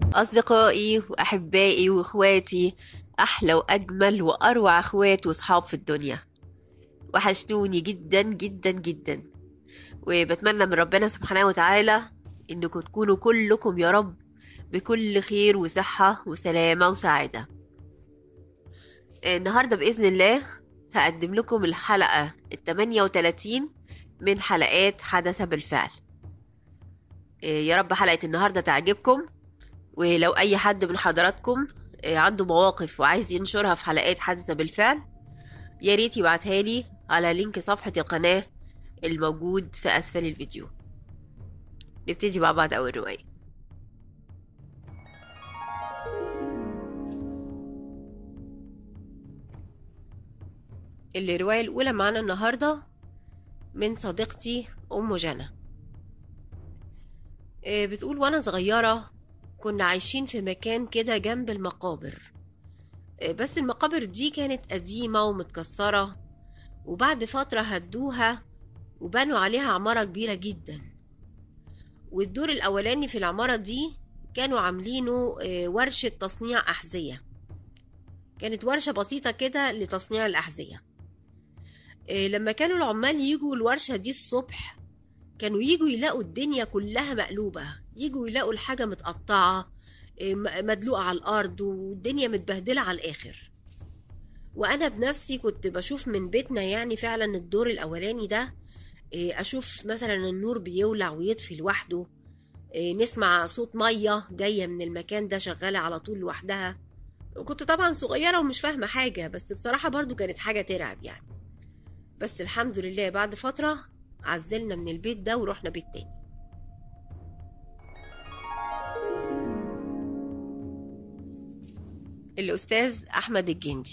أصدقائي وأحبائي وإخواتي أحلى وأجمل وأروع إخوات وصحاب في الدنيا وحشتوني جدا جدا جدا وبتمنى من ربنا سبحانه وتعالى إنكم تكونوا كلكم يا رب بكل خير وصحة وسلامة وسعادة النهاردة بإذن الله هقدم لكم الحلقة التمانية وتلاتين من حلقات حدث بالفعل يا رب حلقة النهاردة تعجبكم ولو أي حد من حضراتكم عنده مواقف وعايز ينشرها في حلقات حدث بالفعل يا ريت يبعتها لي على لينك صفحة القناة الموجود في أسفل الفيديو نبتدي مع بعض أول رواية الرواية الأولى معانا النهاردة من صديقتي أم جنى بتقول وأنا صغيرة كنا عايشين في مكان كده جنب المقابر بس المقابر دي كانت قديمة ومتكسرة وبعد فترة هدوها وبنوا عليها عمارة كبيرة جدا والدور الأولاني في العمارة دي كانوا عاملينه ورشة تصنيع أحذية كانت ورشة بسيطة كده لتصنيع الأحذية لما كانوا العمال يجوا الورشة دي الصبح كانوا يجوا يلاقوا الدنيا كلها مقلوبة يجوا يلاقوا الحاجة متقطعة مدلوقة على الأرض والدنيا متبهدلة على الآخر وأنا بنفسي كنت بشوف من بيتنا يعني فعلا الدور الأولاني ده أشوف مثلا النور بيولع ويطفي لوحده نسمع صوت مية جاية من المكان ده شغالة على طول لوحدها وكنت طبعا صغيرة ومش فاهمة حاجة بس بصراحة برضو كانت حاجة ترعب يعني بس الحمد لله بعد فترة عزلنا من البيت ده ورحنا بيت تاني الأستاذ أحمد الجندي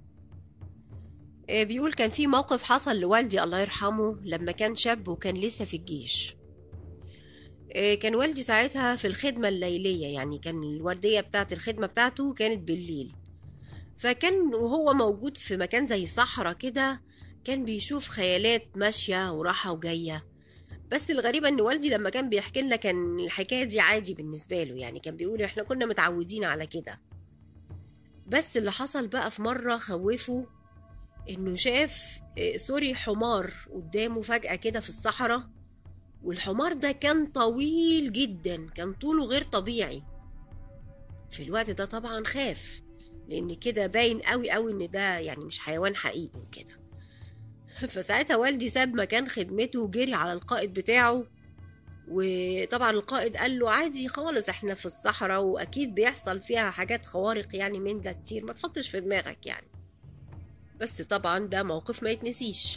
بيقول كان في موقف حصل لوالدي الله يرحمه لما كان شاب وكان لسه في الجيش كان والدي ساعتها في الخدمة الليلية يعني كان الوردية بتاعت الخدمة بتاعته كانت بالليل فكان وهو موجود في مكان زي صحراء كده كان بيشوف خيالات ماشية وراحة وجاية بس الغريبة ان والدي لما كان بيحكي لنا كان الحكاية دي عادي بالنسبة له يعني كان بيقول احنا كنا متعودين على كده بس اللي حصل بقى في مرة خوفه انه شاف سوري حمار قدامه فجأة كده في الصحراء والحمار ده كان طويل جدا كان طوله غير طبيعي في الوقت ده طبعا خاف لان كده باين قوي قوي ان ده يعني مش حيوان حقيقي وكده فساعتها والدي ساب مكان خدمته وجري على القائد بتاعه وطبعا القائد قال له عادي خالص احنا في الصحراء واكيد بيحصل فيها حاجات خوارق يعني من ده كتير ما تحطش في دماغك يعني بس طبعا ده موقف ما يتنسيش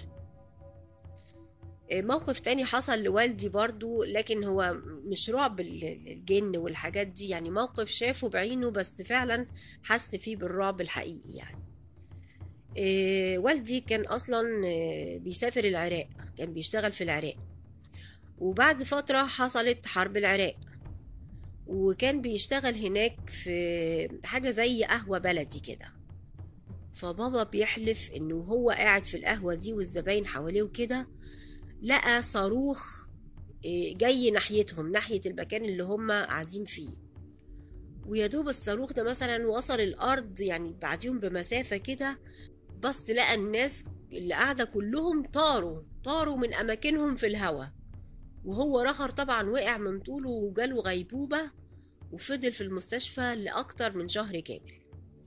موقف تاني حصل لوالدي برضو لكن هو مش رعب الجن والحاجات دي يعني موقف شافه بعينه بس فعلا حس فيه بالرعب الحقيقي يعني إيه والدي كان اصلا بيسافر العراق كان بيشتغل في العراق وبعد فترة حصلت حرب العراق وكان بيشتغل هناك في حاجة زي قهوة بلدي كده فبابا بيحلف انه هو قاعد في القهوة دي والزباين حواليه وكده لقى صاروخ جاي ناحيتهم ناحية المكان اللي هم قاعدين فيه ويا دوب الصاروخ ده مثلا وصل الارض يعني بعديهم بمسافة كده بس لقى الناس اللي قاعدة كلهم طاروا طاروا من أماكنهم في الهوا وهو رخر طبعا وقع من طوله وجاله غيبوبة وفضل في المستشفى لأكتر من شهر كامل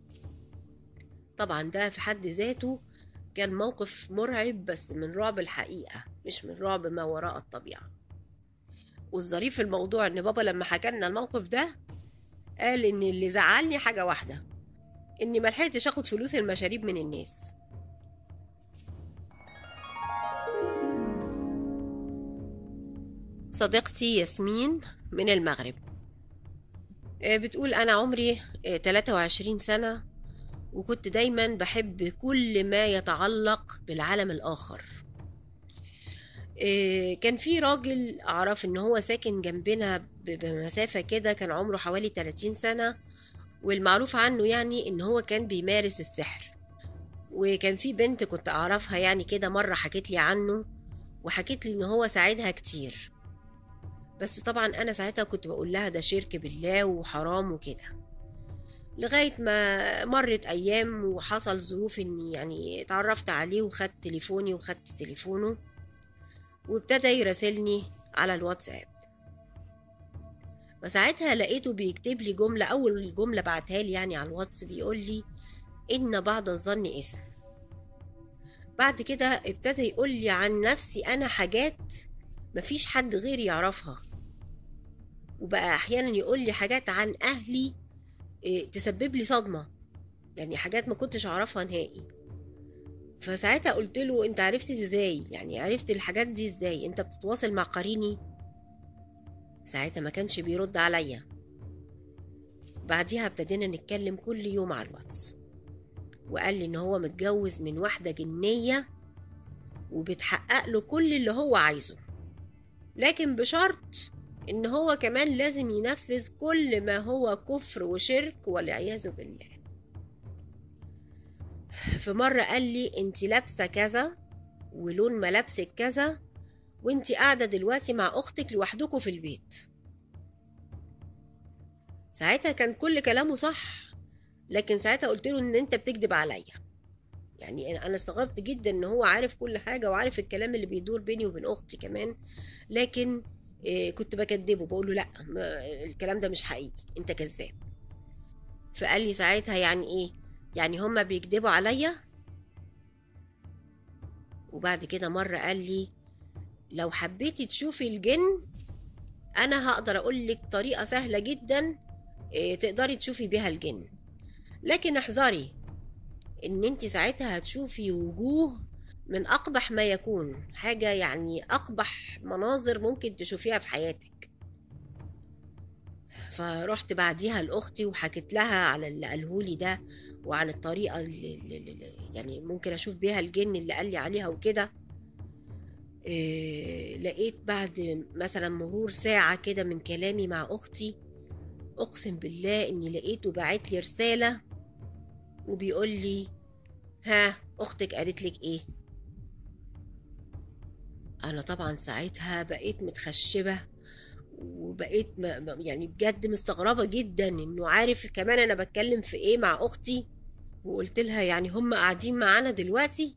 طبعا ده في حد ذاته كان موقف مرعب بس من رعب الحقيقة مش من رعب ما وراء الطبيعة والظريف في الموضوع ان بابا لما حكى لنا الموقف ده قال ان اللي زعلني حاجة واحدة اني ملحقتش اخد فلوس المشاريب من الناس صديقتي ياسمين من المغرب بتقول انا عمري 23 سنة وكنت دايما بحب كل ما يتعلق بالعالم الاخر كان في راجل اعرف ان هو ساكن جنبنا بمسافة كده كان عمره حوالي 30 سنة والمعروف عنه يعني ان هو كان بيمارس السحر وكان في بنت كنت اعرفها يعني كده مرة حكت لي عنه وحكت لي ان هو ساعدها كتير بس طبعا انا ساعتها كنت بقول لها ده شرك بالله وحرام وكده لغاية ما مرت أيام وحصل ظروف إني يعني اتعرفت عليه وخدت تليفوني وخدت تليفونه وابتدى يراسلني على الواتساب فساعتها لقيته بيكتب لي جملة أول جملة بعتها لي يعني على الواتس بيقول لي إن بعض الظن اسم بعد كده ابتدى يقول لي عن نفسي أنا حاجات مفيش حد غيري يعرفها وبقى أحيانا يقول لي حاجات عن أهلي إيه، تسبب لي صدمة يعني حاجات ما كنتش أعرفها نهائي فساعتها قلت له انت عرفت ازاي يعني عرفت الحاجات دي ازاي انت بتتواصل مع قريني ساعتها ما كانش بيرد عليا بعديها ابتدينا نتكلم كل يوم على الواتس وقال لي ان هو متجوز من واحدة جنية وبتحقق له كل اللي هو عايزه لكن بشرط ان هو كمان لازم ينفذ كل ما هو كفر وشرك والعياذ بالله في مرة قال لي انت لابسة كذا ولون ملابسك كذا وانت قاعدة دلوقتي مع اختك لوحدكم في البيت ساعتها كان كل كلامه صح لكن ساعتها قلت له ان انت بتكذب عليا يعني انا استغربت جدا ان هو عارف كل حاجة وعارف الكلام اللي بيدور بيني وبين اختي كمان لكن إيه كنت بكدبه بقول له لا الكلام ده مش حقيقي انت كذاب فقال لي ساعتها يعني ايه يعني هما بيكدبوا عليا وبعد كده مرة قال لي لو حبيتي تشوفي الجن انا هقدر اقول لك طريقة سهلة جدا إيه تقدري تشوفي بيها الجن لكن احذري ان انت ساعتها هتشوفي وجوه من أقبح ما يكون حاجة يعني أقبح مناظر ممكن تشوفيها في حياتك فرحت بعديها لأختي وحكيت لها على اللي قالهولي ده وعن الطريقة اللي, اللي يعني ممكن أشوف بيها الجن اللي قال لي عليها وكده إيه لقيت بعد مثلا مرور ساعة كده من كلامي مع أختي أقسم بالله إني لقيته باعت لي رسالة وبيقول لي ها أختك قالت لك إيه انا طبعا ساعتها بقيت متخشبه وبقيت م... يعني بجد مستغربه جدا انه عارف كمان انا بتكلم في ايه مع اختي وقلت لها يعني هم قاعدين معانا دلوقتي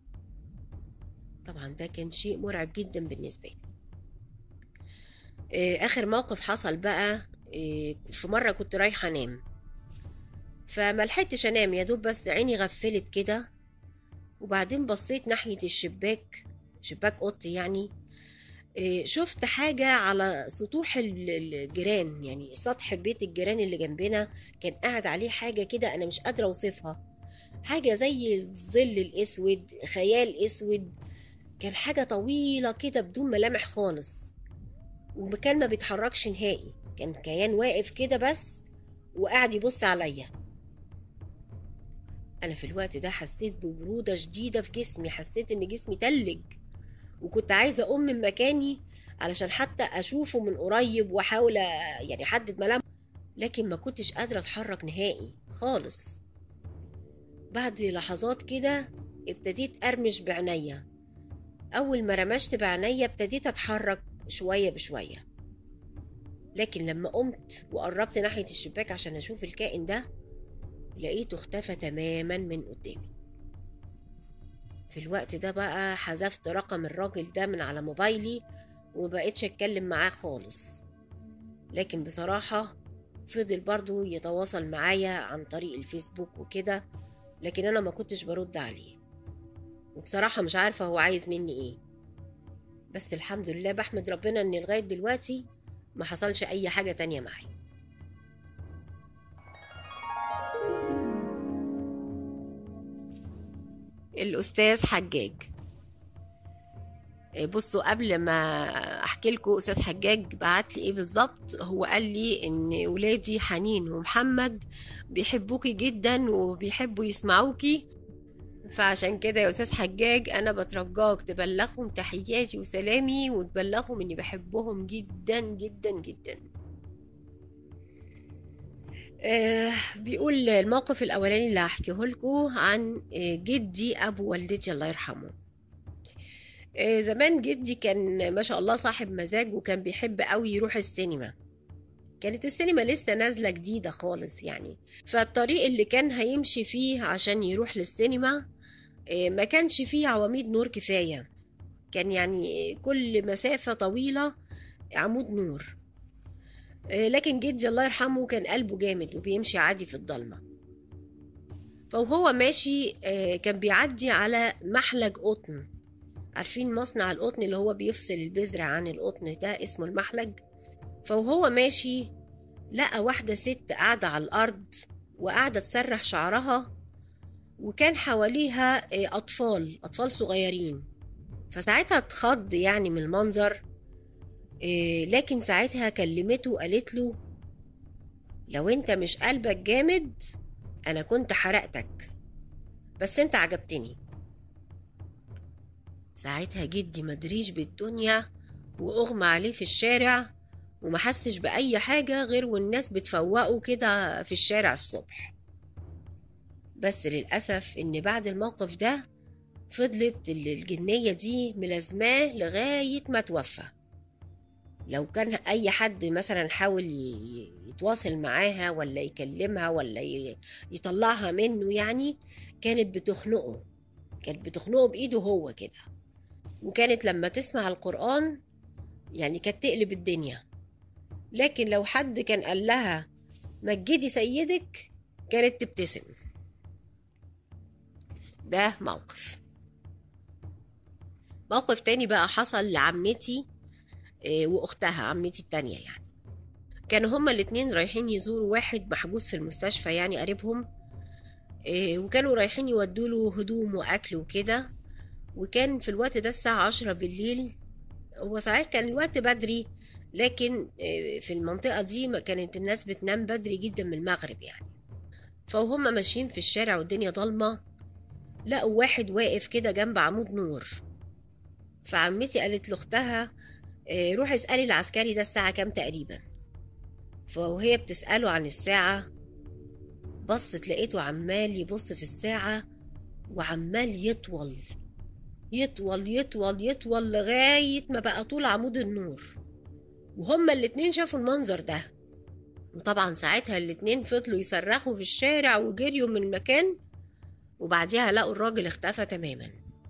طبعا ده كان شيء مرعب جدا بالنسبه لي اخر موقف حصل بقى في مره كنت رايحه انام فما لحقتش انام يا دوب بس عيني غفلت كده وبعدين بصيت ناحيه الشباك شباك اوضتي يعني شفت حاجة على سطوح الجيران يعني سطح بيت الجيران اللي جنبنا كان قاعد عليه حاجة كده أنا مش قادرة أوصفها حاجة زي الظل الأسود خيال أسود كان حاجة طويلة كده بدون ملامح خالص وكان ما بيتحركش نهائي كان كيان واقف كده بس وقاعد يبص عليا أنا في الوقت ده حسيت ببرودة شديدة في جسمي حسيت إن جسمي تلج وكنت عايزة أقوم من مكاني علشان حتى أشوفه من قريب وأحاول يعني أحدد ملامحه لكن ما كنتش قادرة أتحرك نهائي خالص بعد لحظات كده ابتديت أرمش بعينيا أول ما رمشت بعينيا ابتديت أتحرك شوية بشوية لكن لما قمت وقربت ناحية الشباك عشان أشوف الكائن ده لقيته اختفى تماما من قدامي في الوقت ده بقى حذفت رقم الراجل ده من على موبايلي ومبقتش اتكلم معاه خالص لكن بصراحة فضل برضو يتواصل معايا عن طريق الفيسبوك وكده لكن انا ما كنتش برد عليه وبصراحة مش عارفة هو عايز مني ايه بس الحمد لله بحمد ربنا ان لغاية دلوقتي ما حصلش اي حاجة تانية معي الأستاذ حجاج بصوا قبل ما احكي لكم استاذ حجاج بعت لي ايه بالظبط هو قال لي ان ولادي حنين ومحمد بيحبوكي جدا وبيحبوا يسمعوكي فعشان كده يا استاذ حجاج انا بترجاك تبلغهم تحياتي وسلامي وتبلغهم اني بحبهم جدا جدا جدا آه بيقول الموقف الاولاني اللي هحكيه لكم عن جدي ابو والدتي الله يرحمه آه، زمان جدي كان ما شاء الله صاحب مزاج وكان بيحب قوي يروح السينما كانت السينما لسه نازلة جديدة خالص يعني فالطريق اللي كان هيمشي فيه عشان يروح للسينما آه، ما كانش فيه عواميد نور كفاية كان يعني كل مسافة طويلة عمود نور آه، لكن جدي الله يرحمه كان قلبه جامد وبيمشي عادي في الضلمة فوهو ماشي آه، كان بيعدي على محلج قطن عارفين مصنع القطن اللي هو بيفصل البذرة عن القطن ده اسمه المحلج فوهو ماشي لقى واحدة ست قاعدة على الأرض وقاعدة تسرح شعرها وكان حواليها آه، أطفال أطفال صغيرين فساعتها اتخض يعني من المنظر آه، لكن ساعتها كلمته وقالت له لو انت مش قلبك جامد انا كنت حرقتك بس انت عجبتني ساعتها جدي مدريش بالدنيا واغمى عليه في الشارع ومحسش بأي حاجة غير والناس بتفوقه كده في الشارع الصبح بس للأسف إن بعد الموقف ده فضلت الجنية دي ملازماه لغاية ما توفى لو كان أي حد مثلا حاول ي- يتواصل معاها ولا يكلمها ولا ي- يطلعها منه يعني كانت بتخنقه كانت بتخنقه بإيده هو كده وكانت لما تسمع القرآن يعني كانت تقلب الدنيا لكن لو حد كان قال لها مجدي سيدك كانت تبتسم ده موقف موقف تاني بقى حصل لعمتي آه، واختها عمتي التانية يعني كانوا هما الاتنين رايحين يزوروا واحد محجوز في المستشفى يعني قريبهم آه، وكانوا رايحين يودوا له هدوم واكل وكده وكان في الوقت ده الساعة عشرة بالليل هو صحيح كان الوقت بدري لكن آه، في المنطقة دي ما كانت الناس بتنام بدري جدا من المغرب يعني فهم ماشيين في الشارع والدنيا ضلمة لقوا واحد واقف كده جنب عمود نور فعمتي قالت لاختها آه، روحي اسألي العسكري ده الساعة كام تقريبا فوهي بتسأله عن الساعة بصت لقيته عمال يبص في الساعة وعمال يطول يطول يطول يطول لغاية ما بقى طول عمود النور وهما الاتنين شافوا المنظر ده وطبعا ساعتها الاتنين فضلوا يصرخوا في الشارع وجريوا من المكان وبعديها لقوا الراجل اختفى تماما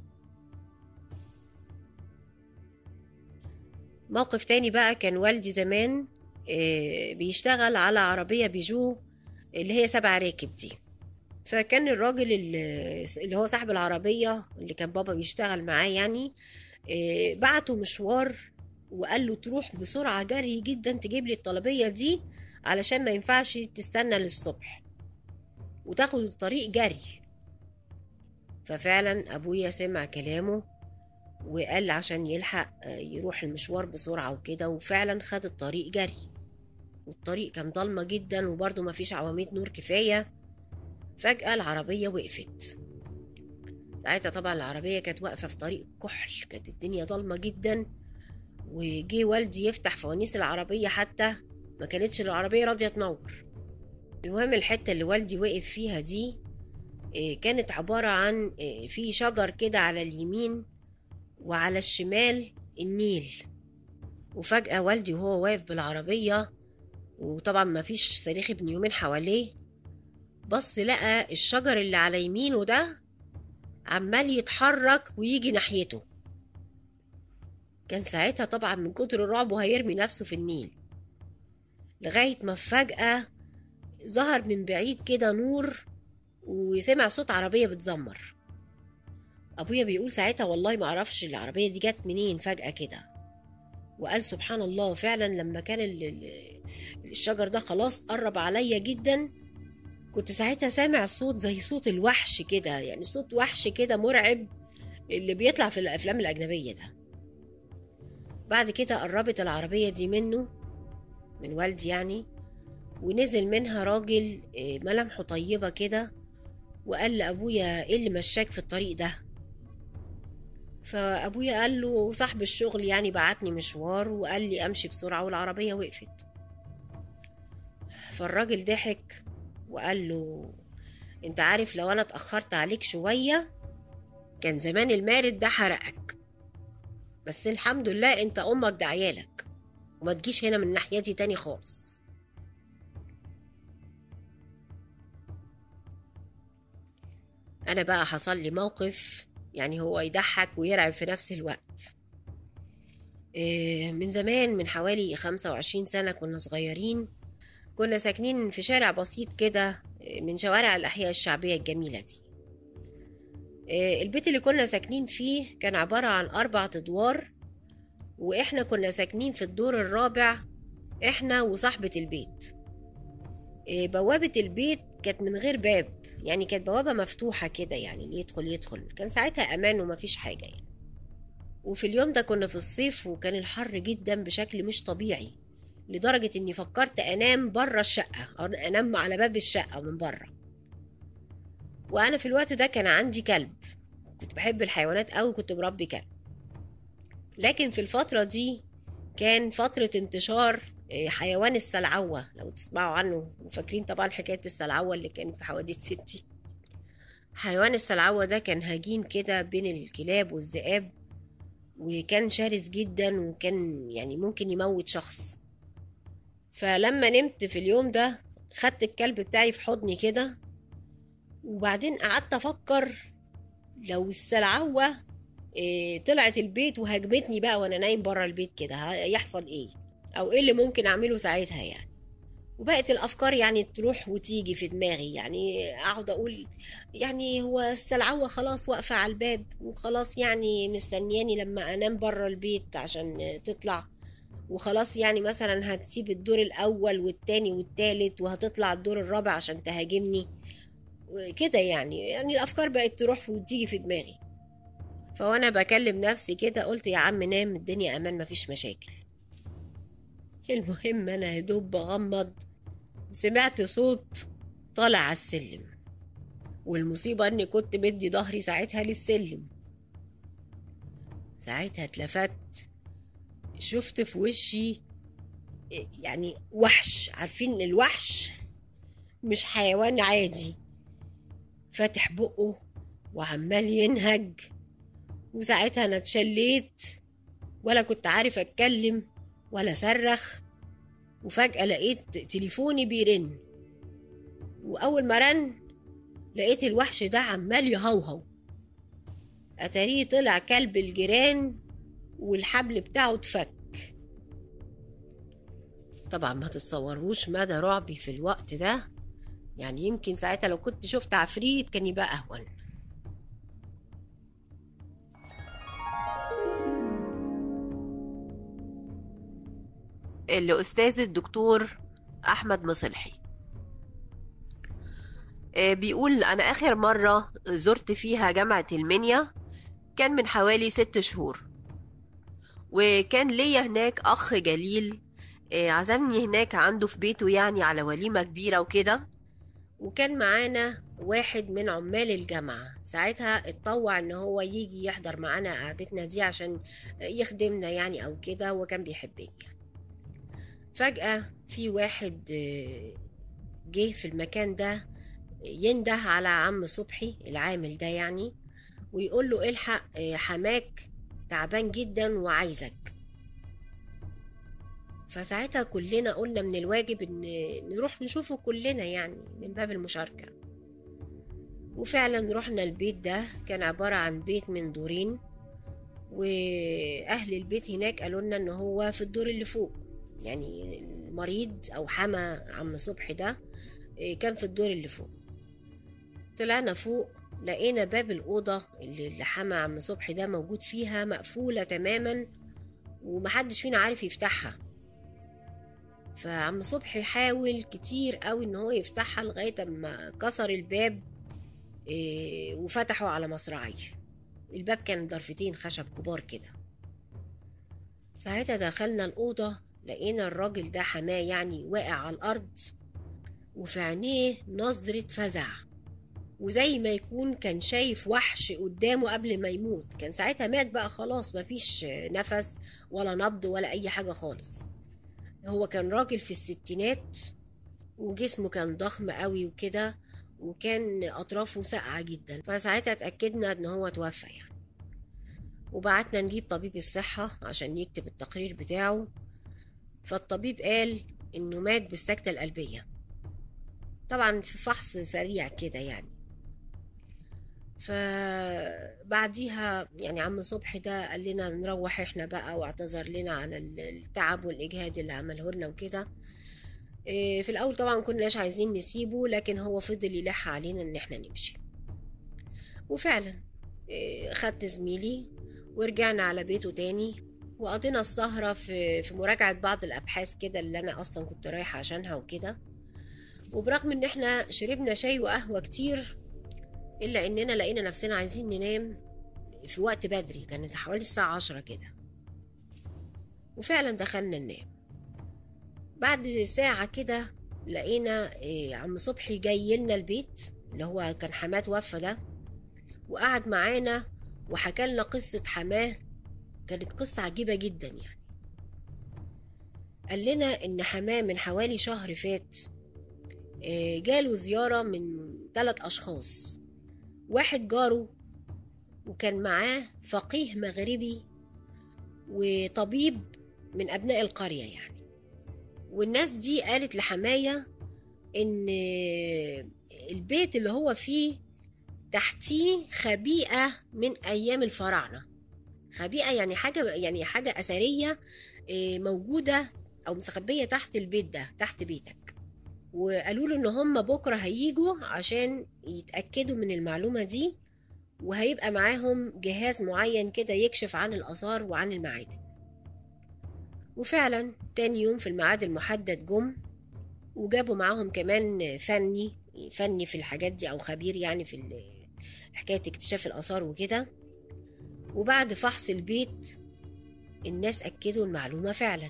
موقف تاني بقى كان والدي زمان آه، بيشتغل على عربية بيجو اللي هي سبع راكب دي فكان الراجل اللي اللي هو صاحب العربية اللي كان بابا بيشتغل معاه يعني آه، بعته مشوار وقال له تروح بسرعة جري جدا تجيب لي الطلبية دي علشان ما ينفعش تستنى للصبح وتاخد الطريق جري ففعلا أبويا سمع كلامه وقال عشان يلحق آه، يروح المشوار بسرعة وكده وفعلا خد الطريق جري والطريق كان ضلمة جدا وبرضه مفيش عواميد نور كفاية فجأة العربية وقفت ساعتها طبعا العربية كانت واقفة في طريق كحل كانت الدنيا ضلمة جدا وجي والدي يفتح فوانيس العربية حتى ما كانتش العربية راضية تنور المهم الحتة اللي والدي وقف فيها دي آه، كانت عبارة عن آه، في شجر كده على اليمين وعلى الشمال النيل وفجأة والدي وهو واقف بالعربية وطبعا ما فيش صريخ ابن يومين حواليه بص لقى الشجر اللي على يمينه ده عمال يتحرك ويجي ناحيته كان ساعتها طبعا من كتر الرعب وهيرمي نفسه في النيل لغاية ما فجأة ظهر من بعيد كده نور وسمع صوت عربية بتزمر أبويا بيقول ساعتها والله ما أعرفش العربية دي جت منين فجأة كده وقال سبحان الله فعلا لما كان ال- ال- الشجر ده خلاص قرب عليا جدا كنت ساعتها سامع صوت زي صوت الوحش كده يعني صوت وحش كده مرعب اللي بيطلع في الأفلام الأجنبية ده بعد كده قربت العربية دي منه من والدي يعني ونزل منها راجل آه، ملامحه طيبة كده وقال لأبويا إيه اللي مشاك في الطريق ده فأبويا قال له صاحب الشغل يعني بعتني مشوار وقال لي أمشي بسرعة والعربية وقفت فالراجل ضحك وقال له انت عارف لو انا اتأخرت عليك شوية كان زمان المارد ده حرقك بس الحمد لله انت امك ده عيالك وما تجيش هنا من الناحية دي تاني خالص انا بقى حصل لي موقف يعني هو يضحك ويرعب في نفس الوقت إيه، من زمان من حوالي 25 سنة كنا صغيرين كنا ساكنين في شارع بسيط كده إيه، من شوارع الأحياء الشعبية الجميلة دي إيه، البيت اللي كنا ساكنين فيه كان عبارة عن أربع أدوار وإحنا كنا ساكنين في الدور الرابع إحنا وصاحبة البيت إيه، بوابة البيت كانت من غير باب يعني كانت بوابة مفتوحة كده يعني اللي يدخل يدخل كان ساعتها أمان ومفيش حاجة يعني وفي اليوم ده كنا في الصيف وكان الحر جدا بشكل مش طبيعي لدرجة إني فكرت أنام بره الشقة أو أنام على باب الشقة من بره وأنا في الوقت ده كان عندي كلب كنت بحب الحيوانات أوي كنت مربي كلب لكن في الفترة دي كان فترة انتشار إيه، حيوان السلعوة لو تسمعوا عنه وفاكرين طبعا حكاية السلعوة اللي كانت في حواديت ستي حيوان السلعوة ده كان هجين كده بين الكلاب والذئاب وكان شرس جدا وكان يعني ممكن يموت شخص فلما نمت في اليوم ده خدت الكلب بتاعي في حضني كده وبعدين قعدت افكر لو السلعوة إيه، طلعت البيت وهجمتني بقى وانا نايم بره البيت كده هيحصل ايه او ايه اللي ممكن اعمله ساعتها يعني وبقت الافكار يعني تروح وتيجي في دماغي يعني اقعد اقول يعني هو السلعوه خلاص واقفه على الباب وخلاص يعني مستنياني لما انام بره البيت عشان تطلع وخلاص يعني مثلا هتسيب الدور الاول والتاني والتالت وهتطلع الدور الرابع عشان تهاجمني كده يعني يعني الافكار بقت تروح وتيجي في دماغي فوانا بكلم نفسي كده قلت يا عم نام الدنيا امان مفيش مشاكل المهم انا هدوب بغمض سمعت صوت طالع على السلم والمصيبة اني كنت مدي ظهري ساعتها للسلم ساعتها اتلفت شفت في وشي يعني وحش عارفين الوحش مش حيوان عادي فاتح بقه وعمال ينهج وساعتها انا اتشليت ولا كنت عارف اتكلم ولا صرخ وفجأة لقيت تليفوني بيرن وأول ما رن لقيت الوحش ده عمال يهوهو أتاريه طلع كلب الجيران والحبل بتاعه اتفك طبعا ما تتصوروش مدى رعبي في الوقت ده يعني يمكن ساعتها لو كنت شفت عفريت كان يبقى أهون الأستاذ الدكتور أحمد مصلحي آه، بيقول أنا آخر مرة زرت فيها جامعة المنيا كان من حوالي ست شهور وكان ليا هناك أخ جليل آه، عزمني هناك عنده في بيته يعني على وليمة كبيرة وكده وكان معانا واحد من عمال الجامعة ساعتها اتطوع ان هو يجي يحضر معانا قعدتنا دي عشان يخدمنا يعني او كده وكان بيحبني يعني. فجأة في واحد آه، جه في المكان ده ينده على عم صبحي العامل ده يعني ويقول له الحق آه، حماك تعبان جدا وعايزك فساعتها كلنا قلنا من الواجب ان نروح نشوفه كلنا يعني من باب المشاركة وفعلا رحنا البيت ده كان عبارة عن بيت من دورين وأهل البيت هناك قالوا لنا إن هو في الدور اللي فوق يعني المريض أو حما عم صبحي ده إيه، كان في الدور اللي فوق طلعنا فوق لقينا باب الأوضة اللي اللي حما عم صبحي ده موجود فيها مقفولة تماما ومحدش فينا عارف يفتحها فعم صبحي حاول كتير قوي ان هو يفتحها لغاية اما كسر الباب إيه، وفتحه على مصراعيه الباب كان ضرفتين خشب كبار كده ساعتها دخلنا الأوضة لقينا الراجل ده حماه يعني واقع على الأرض وفي عينيه نظرة فزع وزي ما يكون كان شايف وحش قدامه قبل ما يموت كان ساعتها مات بقى خلاص مفيش نفس ولا نبض ولا أي حاجة خالص هو كان راجل في الستينات وجسمه كان ضخم قوي وكده وكان أطرافه ساقعة جدا فساعتها اتأكدنا إن هو توفى يعني وبعتنا نجيب طبيب الصحة عشان يكتب التقرير بتاعه فالطبيب قال إنه مات بالسكتة القلبية طبعا في فحص سريع كده يعني فبعديها يعني عم صبحي ده قال لنا نروح احنا بقى واعتذر لنا على التعب والاجهاد اللي عمله لنا وكده إيه، في الاول طبعا كناش عايزين نسيبه لكن هو فضل يلح علينا ان احنا نمشي وفعلا إيه، خدت زميلي ورجعنا على بيته تاني وقضينا السهرة في في مراجعة بعض الأبحاث كده اللي أنا أصلا كنت رايحة عشانها وكده وبرغم إن إحنا شربنا شاي وقهوة كتير إلا إننا لقينا نفسنا عايزين ننام في وقت بدري كانت حوالي الساعة عشرة كده وفعلا دخلنا ننام بعد ساعة كده لقينا إيه عم صبحي جاي لنا البيت اللي هو كان حماه توفى ده وقعد معانا وحكى لنا قصة حماه كانت قصة عجيبة جدا يعني قال لنا إن حماه من حوالي شهر فات إيه جاله زيارة من ثلاث أشخاص واحد جاره وكان معاه فقيه مغربي وطبيب من أبناء القرية يعني والناس دي قالت لحماية إن البيت اللي هو فيه تحتيه خبيئة من أيام الفراعنة خبيئة يعني حاجة يعني حاجة أثرية موجودة أو مستخبية تحت البيت ده تحت بيتك وقالوا له إن هم بكرة هيجوا عشان يتأكدوا من المعلومة دي وهيبقى معاهم جهاز معين كده يكشف عن الآثار وعن المعادن وفعلا تاني يوم في الميعاد المحدد جم وجابوا معاهم كمان فني فني في الحاجات دي او خبير يعني في حكايه اكتشاف الاثار وكده وبعد فحص البيت الناس اكدوا المعلومه فعلا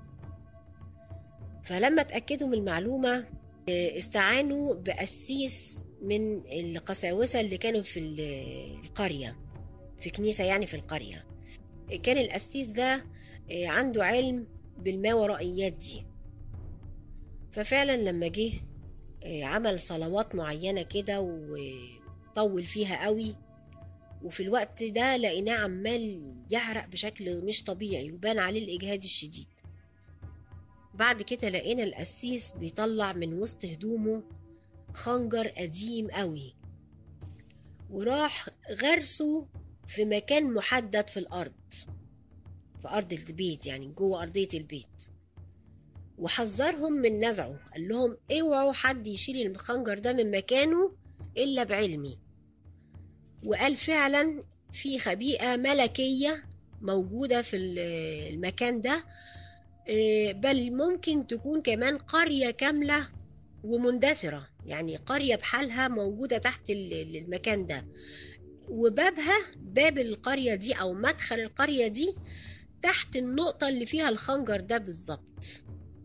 فلما اتاكدوا من المعلومه استعانوا بقسيس من القساوسه اللي كانوا في القريه في كنيسه يعني في القريه كان القسيس ده عنده علم بالماورائيات دي ففعلا لما جه عمل صلوات معينة كده وطول فيها قوي وفي الوقت ده لقيناه عمال يعرق بشكل مش طبيعي وبان عليه الإجهاد الشديد بعد كده لقينا القسيس بيطلع من وسط هدومه خنجر قديم قوي وراح غرسه في مكان محدد في الأرض في أرض البيت يعني جوه أرضية البيت وحذرهم من نزعه قال لهم اوعوا حد يشيل الخنجر ده من مكانه إلا بعلمي وقال فعلا في خبيئة ملكية موجودة في المكان ده بل ممكن تكون كمان قرية كاملة ومندثرة يعني قرية بحالها موجودة تحت المكان ده وبابها باب القرية دي أو مدخل القرية دي تحت النقطة اللي فيها الخنجر ده بالظبط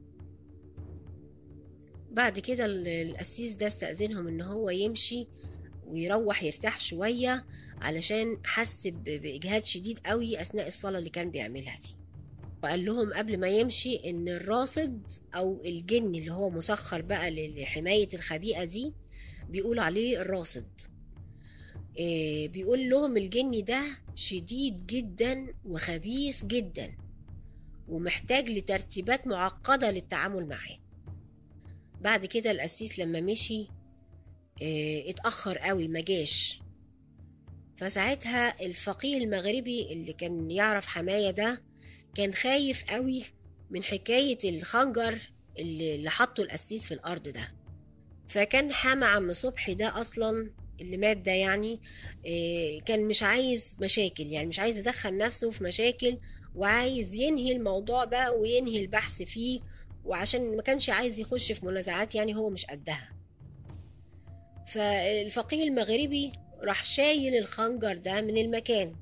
بعد كده القسيس ده استأذنهم ان هو يمشي ويروح يرتاح شوية علشان حس بإجهاد شديد قوي أثناء الصلاة اللي كان بيعملها دي وقال لهم قبل ما يمشي ان الراصد او الجن اللي هو مسخر بقى لحماية الخبيئة دي بيقول عليه الراصد إيه بيقول لهم الجن ده شديد جدا وخبيث جدا ومحتاج لترتيبات معقدة للتعامل معاه بعد كده القسيس لما مشي إيه اتأخر قوي ما جاش فساعتها الفقيه المغربي اللي كان يعرف حماية ده كان خايف قوي من حكاية الخنجر اللي حطه القسيس في الأرض ده فكان حمى عم صبحي ده أصلا اللي مات ده يعني كان مش عايز مشاكل يعني مش عايز يدخل نفسه في مشاكل وعايز ينهي الموضوع ده وينهي البحث فيه وعشان ما كانش عايز يخش في منازعات يعني هو مش قدها فالفقيه المغربي راح شايل الخنجر ده من المكان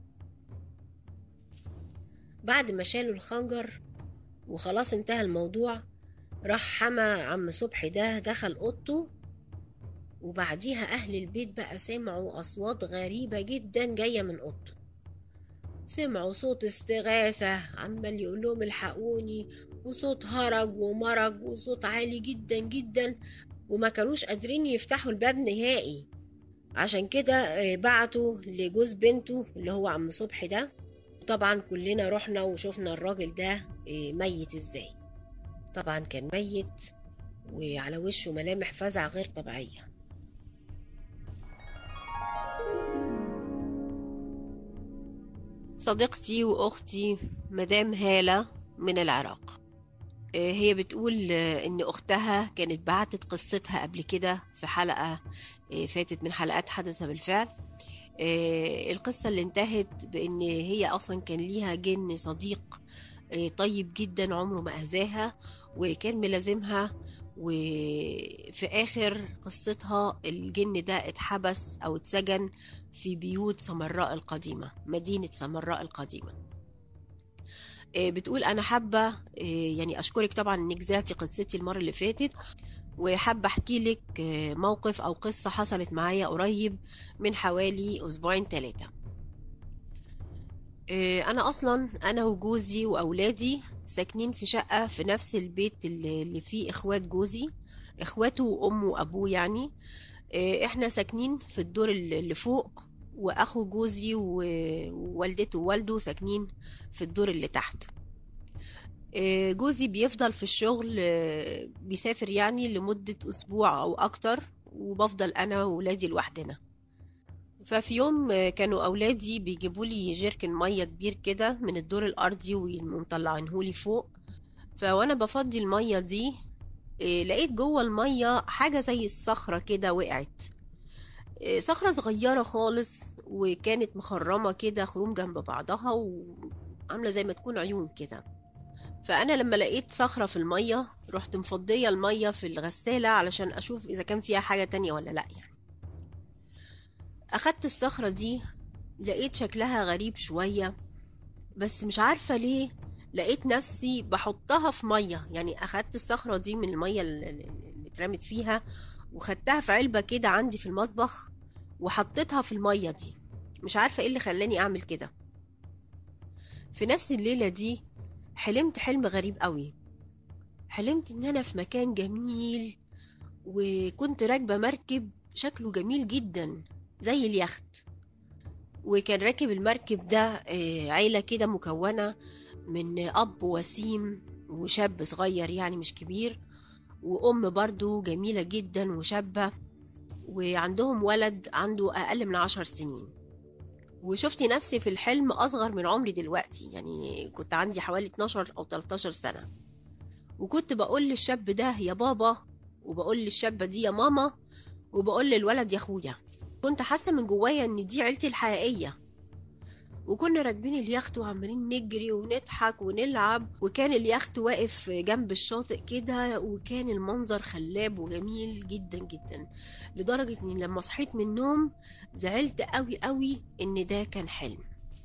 بعد ما شالوا الخنجر وخلاص انتهى الموضوع راح حمى عم صبحي ده دخل اوضته وبعديها أهل البيت بقى سمعوا أصوات غريبة جدا جاية من أوضته سمعوا صوت استغاثة عمال يقول لهم الحقوني وصوت هرج ومرج وصوت عالي جدا جدا وما كانوش قادرين يفتحوا الباب نهائي عشان كده بعتوا لجوز بنته اللي هو عم صبحي ده طبعا كلنا رحنا وشفنا الراجل ده إيه، ميت ازاي طبعا كان ميت وعلى وشه ملامح فزع غير طبيعية صديقتي وأختي مدام هالة من العراق آه، هي بتقول آه، إن أختها كانت بعتت قصتها قبل كده في حلقة آه، فاتت من حلقات حدث بالفعل آه، القصة اللي انتهت بإن هي أصلا كان ليها جن صديق آه، طيب جدا عمره ما أذاها وكان ملازمها وفي آخر قصتها الجن ده اتحبس أو اتسجن في بيوت سمراء القديمة مدينة سمراء القديمة آه، بتقول أنا حابة آه، يعني أشكرك طبعا إنك ذاتي قصتي المرة اللي فاتت وحابة أحكي لك آه، موقف أو قصة حصلت معايا قريب من حوالي أسبوعين ثلاثة أنا أصلا أنا وجوزي وأولادي ساكنين في شقة في نفس البيت اللي اللي فيه إخوات جوزي إخواته وأمه وأبوه يعني آه، إحنا ساكنين في الدور اللي فوق وأخو جوزي و- ووالدته ووالده ساكنين في الدور اللي تحت آه، جوزي بيفضل في الشغل آه، بيسافر يعني لمدة أسبوع أو أكتر وبفضل أنا وولادي لوحدنا ففي يوم آه، كانوا أولادي بيجيبوا لي جيركن مية كبير كده من الدور الأرضي ومطلعينهولي فوق فوأنا بفضي المية دي آه، لقيت جوه المية حاجة زي الصخرة كده وقعت آه، صخرة صغيرة خالص وكانت مخرمة كده خروم جنب بعضها وعاملة زي ما تكون عيون كده فأنا لما لقيت صخرة في المية رحت مفضية المية في الغسالة علشان أشوف إذا كان فيها حاجة تانية ولا لأ يعني أخدت الصخرة دي لقيت شكلها غريب شوية بس مش عارفة ليه لقيت نفسي بحطها في مية يعني أخدت الصخرة دي من المية اللي اللي اترمت فيها وخدتها في علبة كده عندي في المطبخ وحطيتها في المية دي مش عارفة ايه اللي خلاني أعمل كده في نفس الليلة دي حلمت حلم غريب قوي حلمت ان انا في مكان جميل وكنت راكبة مركب شكله جميل جدا زي اليخت وكان راكب المركب ده آه، عيلة كده مكونة من أب وسيم وشاب صغير يعني مش كبير وأم برضو جميلة جدا وشابة وعندهم ولد عنده أقل من عشر سنين وشفت نفسي في الحلم أصغر من عمري دلوقتي يعني كنت عندي حوالي 12 أو 13 سنة وكنت بقول للشاب ده يا بابا وبقول للشابة دي يا ماما وبقول للولد يا أخويا كنت حاسة من جوايا إن دي عيلتي الحقيقية وكنا راكبين اليخت وعمالين نجري ونضحك ونلعب وكان اليخت واقف جنب الشاطئ كده وكان المنظر خلاب وجميل جدا جدا لدرجة إني لما صحيت من النوم زعلت قوي قوي إن ده كان حلم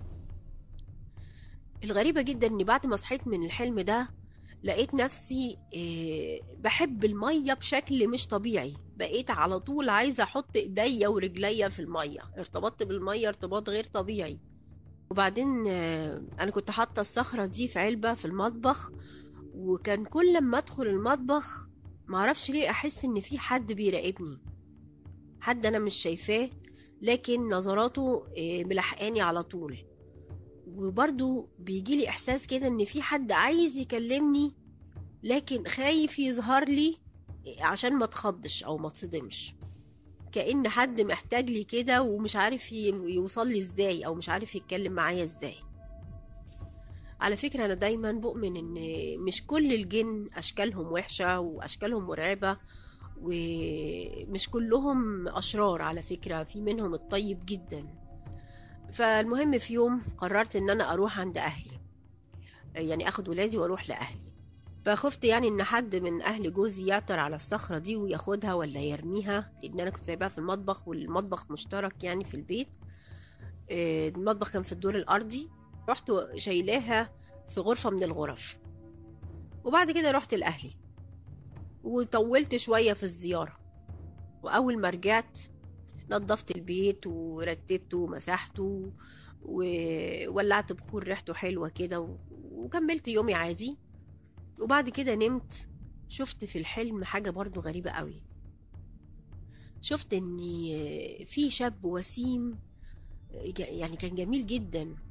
الغريبة جدا إني بعد ما صحيت من الحلم ده لقيت نفسي آه، بحب المية بشكل مش طبيعي بقيت على طول عايزة أحط إيديا ورجليا في المية ارتبطت بالمية ارتباط غير طبيعي وبعدين آه، أنا كنت حاطة الصخرة دي في علبة في المطبخ وكان كل ما أدخل المطبخ معرفش ليه أحس إن في حد بيراقبني حد أنا مش شايفاه لكن نظراته آه، ملحقاني على طول وبرضو بيجيلي إحساس كده إن في حد عايز يكلمني لكن خايف يظهر لي عشان ما اتخضش أو ما اتصدمش كأن حد محتاج لي كده ومش عارف ي- يوصل لي ازاي أو مش عارف يتكلم معايا ازاي على فكرة أنا دايما بؤمن إن مش كل الجن أشكالهم وحشة وأشكالهم مرعبة ومش كلهم أشرار على فكرة في منهم الطيب جدا فالمهم في يوم قررت إن أنا أروح عند أهلي يعني أخد ولادي وأروح لأهلي فخفت يعني إن حد من أهل جوزي يعثر على الصخرة دي وياخدها ولا يرميها لأن أنا كنت سايباها في المطبخ والمطبخ مشترك يعني في البيت آه، المطبخ كان في الدور الأرضي رحت شايلاها في غرفة من الغرف وبعد كده رحت لأهلي وطولت شوية في الزيارة وأول ما رجعت نظفت البيت ورتبته ومسحته وولعت بخور ريحته حلوة كده و- وكملت يومي عادي وبعد كده نمت شفت في الحلم حاجة برضو غريبة قوي شفت ان في شاب وسيم ج- يعني كان جميل جدا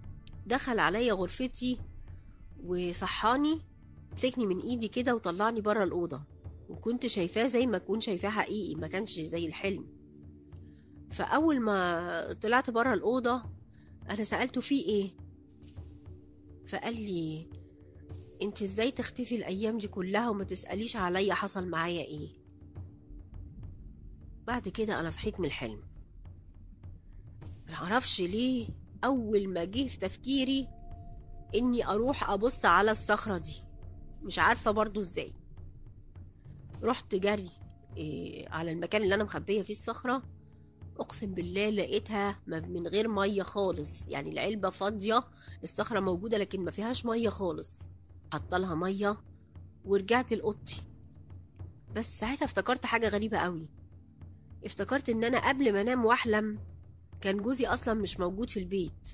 دخل عليا غرفتي وصحاني مسكني من ايدي كده وطلعني بره الأوضة وكنت شايفاه زي ما أكون شايفاه حقيقي ما كانش زي الحلم فأول ما طلعت بره الأوضة أنا سألته في إيه فقال لي انت ازاي تختفي الأيام دي كلها وما تسأليش عليا حصل معايا إيه بعد كده أنا صحيت من الحلم معرفش ليه أول ما جه في تفكيري إني أروح أبص على الصخرة دي مش عارفة برضو إزاي رحت جري إيه على المكان اللي أنا مخبية فيه الصخرة أقسم بالله لقيتها من غير مية خالص يعني العلبة فاضية الصخرة موجودة لكن ما فيهاش مية خالص حطلها مية ورجعت لأوضتي بس ساعتها افتكرت حاجة غريبة قوي افتكرت ان انا قبل ما انام واحلم كان جوزي اصلا مش موجود في البيت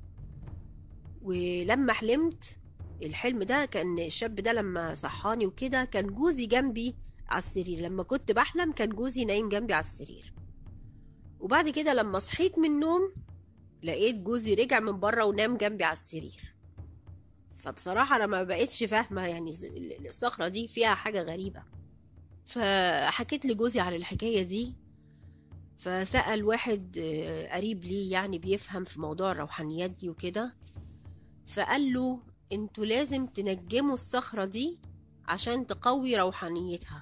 ولما حلمت الحلم ده كان الشاب ده لما صحاني وكده كان جوزي جنبي على السرير لما كنت بحلم كان جوزي نايم جنبي على السرير وبعد كده لما صحيت من النوم لقيت جوزي رجع من بره ونام جنبي على السرير فبصراحة أنا ما بقتش فاهمة يعني الصخرة دي فيها حاجة غريبة فحكيت لجوزي على الحكاية دي فسأل واحد قريب ليه يعني بيفهم في موضوع الروحانيات دي وكده فقال له انتوا لازم تنجموا الصخرة دي عشان تقوي روحانيتها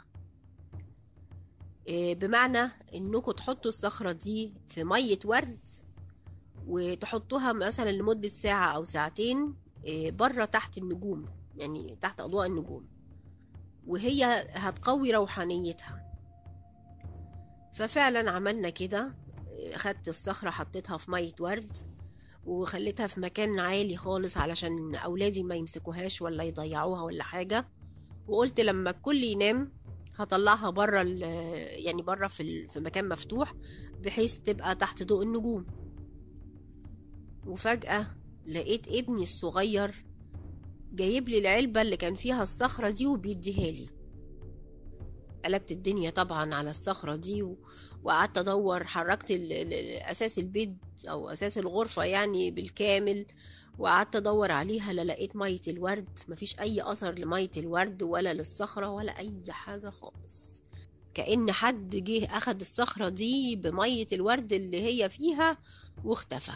بمعنى انكم تحطوا الصخرة دي في مية ورد وتحطوها مثلا لمدة ساعة أو ساعتين بره تحت النجوم يعني تحت أضواء النجوم وهي هتقوي روحانيتها ففعلا عملنا كده خدت الصخرة حطيتها في مية ورد وخليتها في مكان عالي خالص علشان أولادي ما يمسكوهاش ولا يضيعوها ولا حاجة وقلت لما الكل ينام هطلعها بره يعني بره في في مكان مفتوح بحيث تبقى تحت ضوء النجوم وفجأة لقيت ابني الصغير جايب لي العلبة اللي كان فيها الصخرة دي وبيديها لي قلبت الدنيا طبعا على الصخرة دي و... وقعدت أدور حركت ال... ال... أساس البيت أو أساس الغرفة يعني بالكامل وقعدت أدور عليها لا لقيت مية الورد مفيش أي أثر لمية الورد ولا للصخرة ولا أي حاجة خالص كأن حد جه أخد الصخرة دي بمية الورد اللي هي فيها واختفى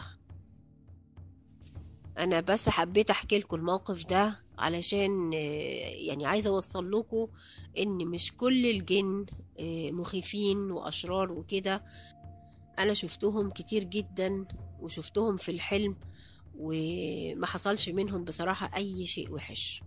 انا بس حبيت احكي لكم الموقف ده علشان يعني عايزه اوصل لكم ان مش كل الجن مخيفين واشرار وكده انا شفتهم كتير جدا وشفتهم في الحلم وما حصلش منهم بصراحه اي شيء وحش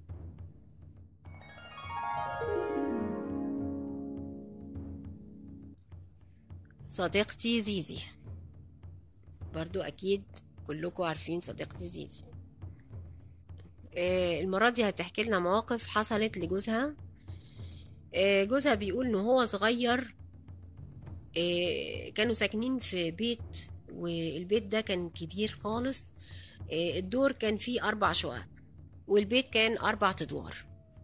صديقتي زيزي برضو اكيد كلكم عارفين صديقتي زيزي آه المرة دي هتحكي لنا مواقف حصلت لجوزها آه جوزها بيقول ان هو صغير آه كانوا ساكنين في بيت والبيت ده كان كبير خالص الدور كان فيه أربع شقق والبيت كان أربع أدوار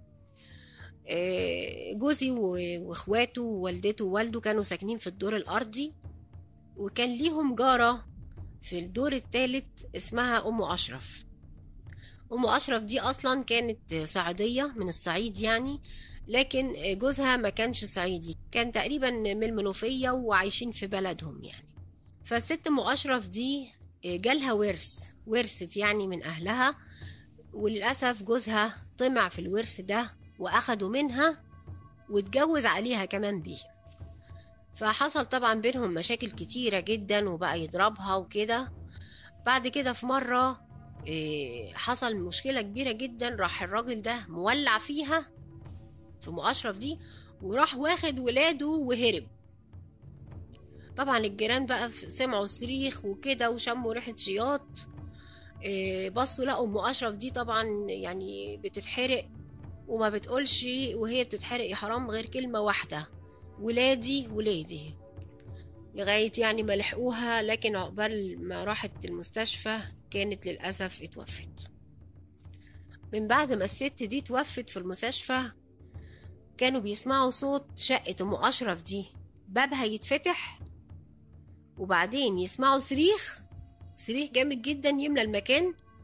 جوزي واخواته ووالدته ووالده كانوا ساكنين في الدور الأرضي وكان ليهم جارة في الدور الثالث اسمها أم أشرف أم أشرف دي أصلا كانت صعيدية من الصعيد يعني لكن جوزها ما كانش صعيدي كان تقريبا من المنوفية وعايشين في بلدهم يعني فالست أم أشرف دي جالها ورث ورثت يعني من أهلها وللأسف جوزها طمع في الورث ده وأخده منها واتجوز عليها كمان بيه فحصل طبعا بينهم مشاكل كتيرة جدا وبقى يضربها وكده بعد كده في مرة حصل مشكلة كبيرة جدا راح الراجل ده مولع فيها في أم أشرف دي وراح واخد ولاده وهرب طبعا الجيران بقى سمعوا صريخ وكده وشموا ريحة شياط بصوا لقوا أم أشرف دي طبعا يعني بتتحرق وما بتقولش وهي بتتحرق يا حرام غير كلمة واحدة ولادي ولادي لغاية يعني ما لحقوها لكن عقبال ما راحت المستشفى كانت للأسف اتوفت من بعد ما الست دي توفت في المستشفى كانوا بيسمعوا صوت شقة أم أشرف دي بابها يتفتح وبعدين يسمعوا صريخ صريخ جامد جدا يملى المكان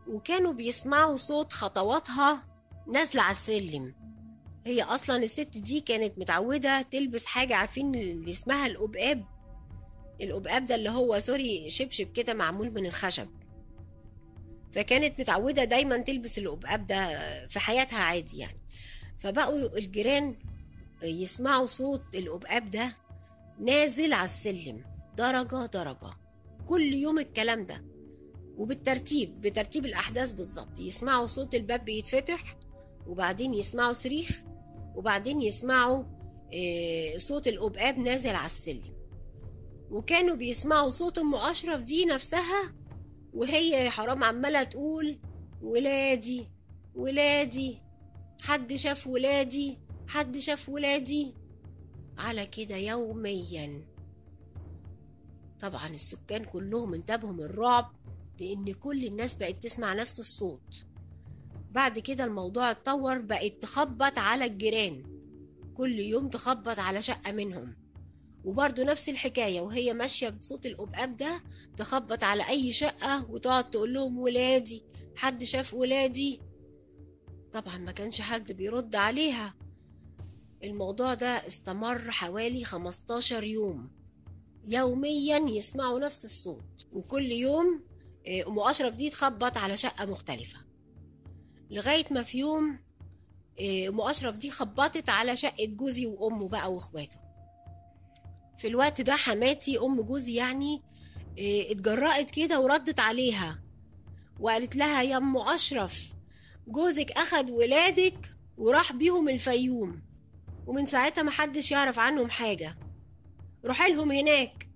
وكانوا بيسمعوا صوت خطواتها نازلة على السلم هي أصلا الست دي كانت متعودة تلبس حاجة عارفين اللي اسمها القبقاب القبقاب ده اللي هو سوري شبشب كده معمول من الخشب فكانت متعودة دايما تلبس القبقاب ده في حياتها عادي يعني فبقوا الجيران يسمعوا صوت القبقاب ده نازل على السلم درجة درجة كل يوم الكلام ده وبالترتيب بترتيب الأحداث بالظبط يسمعوا صوت الباب بيتفتح وبعدين يسمعوا صريخ وبعدين يسمعوا آه، صوت القبقاب نازل على السلم وكانوا بيسمعوا صوت ام اشرف دي نفسها وهي يا حرام عماله تقول ولادي ولادي حد شاف ولادي حد شاف ولادي على كده يوميا طبعا السكان كلهم انتبهوا من الرعب لان كل الناس بقت تسمع نفس الصوت بعد كده الموضوع اتطور بقت تخبط على الجيران كل يوم تخبط على شقة منهم وبرضه نفس الحكاية وهي ماشية بصوت القبقاب ده تخبط على أي شقة وتقعد تقول لهم ولادي حد شاف ولادي طبعا ما كانش حد بيرد عليها الموضوع ده استمر حوالي 15 يوم يوميا يسمعوا نفس الصوت وكل يوم آه، أم أشرف دي تخبط على شقة مختلفة لغاية ما في يوم آه، أم أشرف دي خبطت على شقة جوزي وأمه بقى وإخواته في الوقت ده حماتي أم جوزي يعني آه، اتجرأت كده وردت عليها وقالت لها يا أم أشرف جوزك أخد ولادك وراح بيهم الفيوم ومن ساعتها محدش يعرف عنهم حاجة روحي لهم هناك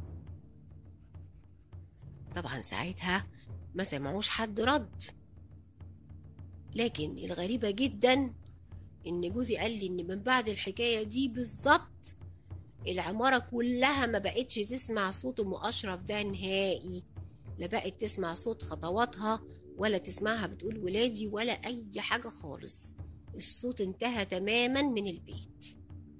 طبعا ساعتها ما سمعوش حد رد لكن الغريبة جدا إن جوزي قال لي إن من بعد الحكاية دي بالظبط العمارة كلها ما بقتش تسمع صوت أم أشرف ده نهائي لا بقت تسمع صوت خطواتها ولا تسمعها بتقول ولادي ولا أي حاجة خالص الصوت انتهى تماما من البيت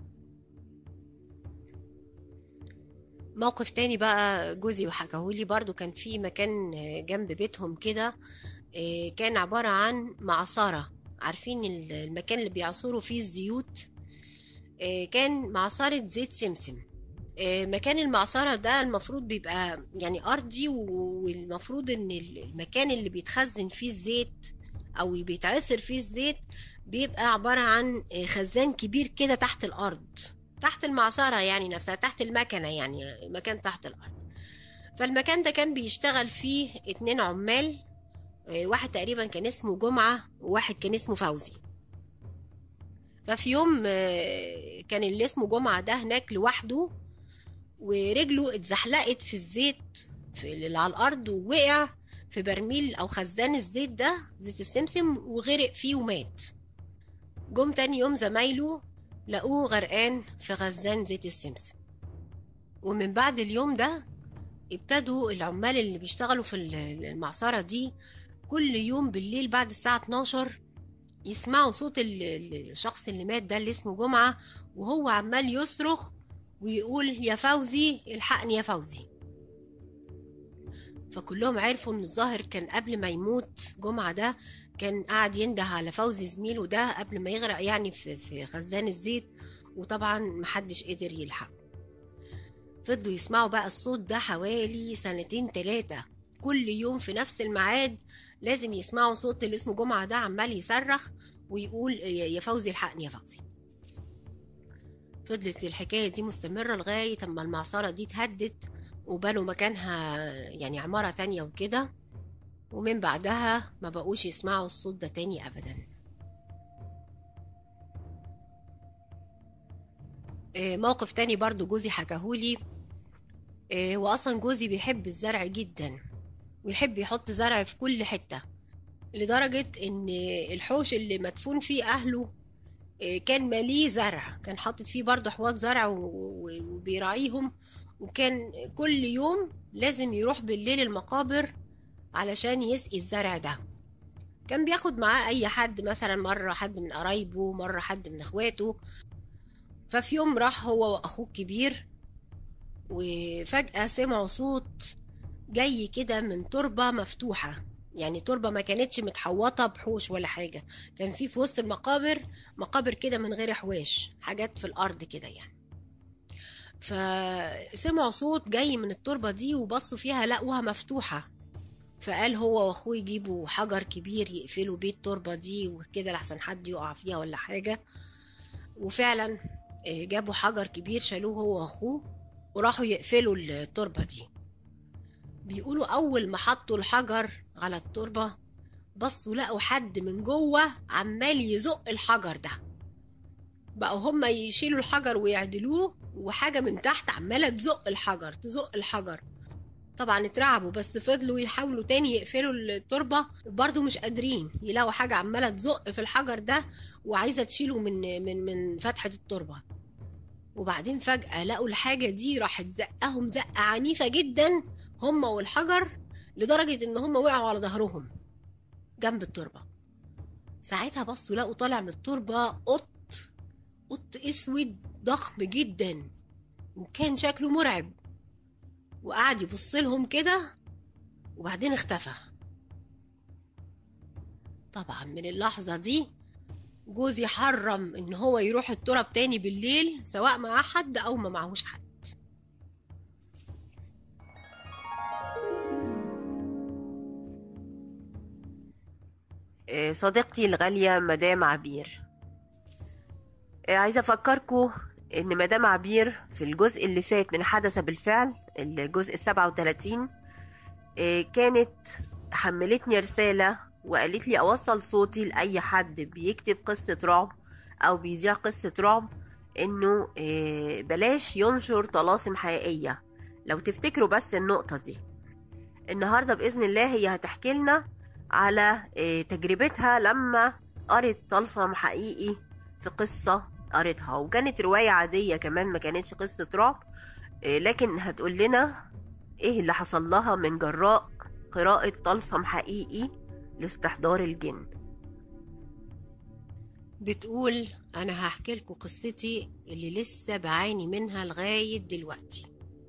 موقف تاني بقى جوزي وحكاهولي برضو كان في مكان جنب بيتهم كده آه، كان عبارة عن معصرة عارفين ال- المكان اللي بيعصروا فيه الزيوت آه، كان معصرة زيت سمسم آه، مكان المعصرة ده المفروض بيبقى يعني أرضي و- والمفروض إن ال- المكان اللي بيتخزن فيه الزيت أو بيتعصر فيه الزيت بيبقى عبارة عن آه، خزان كبير كده تحت الأرض تحت المعصرة يعني نفسها تحت المكنة يعني مكان تحت الأرض فالمكان ده كان بيشتغل فيه اتنين عمال آه، واحد تقريبا كان اسمه جمعة وواحد كان اسمه فوزي ففي يوم آه، كان اللي اسمه جمعة ده هناك لوحده ورجله اتزحلقت في الزيت في اللي على الأرض ووقع في برميل أو خزان الزيت ده زيت السمسم وغرق فيه ومات جم تاني يوم زمايله لقوه غرقان في خزان زيت السمسم ومن بعد اليوم ده ابتدوا العمال اللي بيشتغلوا في ال- المعصرة دي كل يوم بالليل بعد الساعة 12 يسمعوا صوت ال- ال- الشخص اللي مات ده اللي اسمه جمعة وهو عمال يصرخ ويقول يا فوزي الحقني يا فوزي فكلهم عرفوا ان الظاهر كان قبل ما يموت جمعة ده كان قاعد ينده على فوزي زميله ده قبل ما يغرق يعني في, في خزان الزيت وطبعا محدش قدر يلحقه فضلوا يسمعوا بقى الصوت ده حوالي سنتين تلاتة كل يوم في نفس الميعاد لازم يسمعوا صوت اللي اسمه جمعة ده عمال يصرخ ويقول يا يا فوزي الحقني يا فوزي فضلت الحكاية دي مستمرة لغاية أما المعصرة دي اتهدت وبنوا مكانها يعني عمارة تانية وكده ومن بعدها ما بقوش يسمعوا الصوت ده تاني أبدا آه، موقف تاني برضو جوزي حكاهولي آه، هو أصلا جوزي بيحب الزرع جدا ويحب يحط زرع في كل حتة لدرجة إن الحوش اللي مدفون فيه أهله آه، كان ماليه زرع كان حاطط فيه برضه حواض زرع و- و- وبيراعيهم وكان كل يوم لازم يروح بالليل المقابر علشان يسقي الزرع ده كان بياخد معاه أي حد مثلا مرة حد من قرايبه مرة حد من إخواته ففي يوم راح هو وأخوه الكبير وفجأة سمعوا صوت جاي كده من تربة مفتوحة يعني تربة ما كانتش متحوطة بحوش ولا حاجة كان في في وسط المقابر مقابر كده من غير حواش حاجات في الأرض كده يعني فسمعوا صوت جاي من التربة دي وبصوا فيها لقوها مفتوحة فقال هو واخوه يجيبوا حجر كبير يقفلوا بيه التربة دي وكده لحسن حد يقع فيها ولا حاجة وفعلا آه، جابوا حجر كبير شالوه هو واخوه وراحوا يقفلوا التربة دي بيقولوا أول ما حطوا الحجر على التربة بصوا لقوا حد من جوه عمال يزق الحجر ده بقوا هما يشيلوا الحجر ويعدلوه وحاجة من تحت عمالة تزق الحجر تزق الحجر طبعا اترعبوا بس فضلوا يحاولوا تاني يقفلوا التربة وبرضه مش قادرين يلاقوا حاجة عمالة تزق في الحجر ده وعايزة تشيله من من من فتحة التربة وبعدين فجأة لقوا الحاجة دي راحت زقهم زقة عنيفة جدا هما والحجر لدرجة إن هما وقعوا على ظهرهم جنب التربة ساعتها بصوا لقوا طالع من التربة قط قط اسود ضخم جدا وكان شكله مرعب وقعد يبص لهم كده وبعدين اختفى طبعا من اللحظة دي جوزي حرم ان هو يروح التراب تاني بالليل سواء مع حد او ما معهوش حد آه، صديقتي الغالية مدام عبير آه، عايزة أفكركم إن مدام عبير في الجزء اللي فات من حدث بالفعل الجزء السبعة وتلاتين آه، كانت حملتني رسالة وقالت لي أوصل صوتي لأي حد بيكتب قصة رعب أو بيذيع قصة رعب إنه آه، بلاش ينشر طلاسم حقيقية لو تفتكروا بس النقطة دي النهاردة بإذن الله هي هتحكي لنا على آه، تجربتها لما قرت طلسم حقيقي في قصة قريتها وكانت رواية عادية كمان ما كانتش قصة رعب آه، لكن هتقول لنا ايه اللي حصل لها من جراء قراءة طلسم حقيقي لاستحضار الجن بتقول انا هحكي لكم قصتي اللي لسه بعاني منها لغاية دلوقتي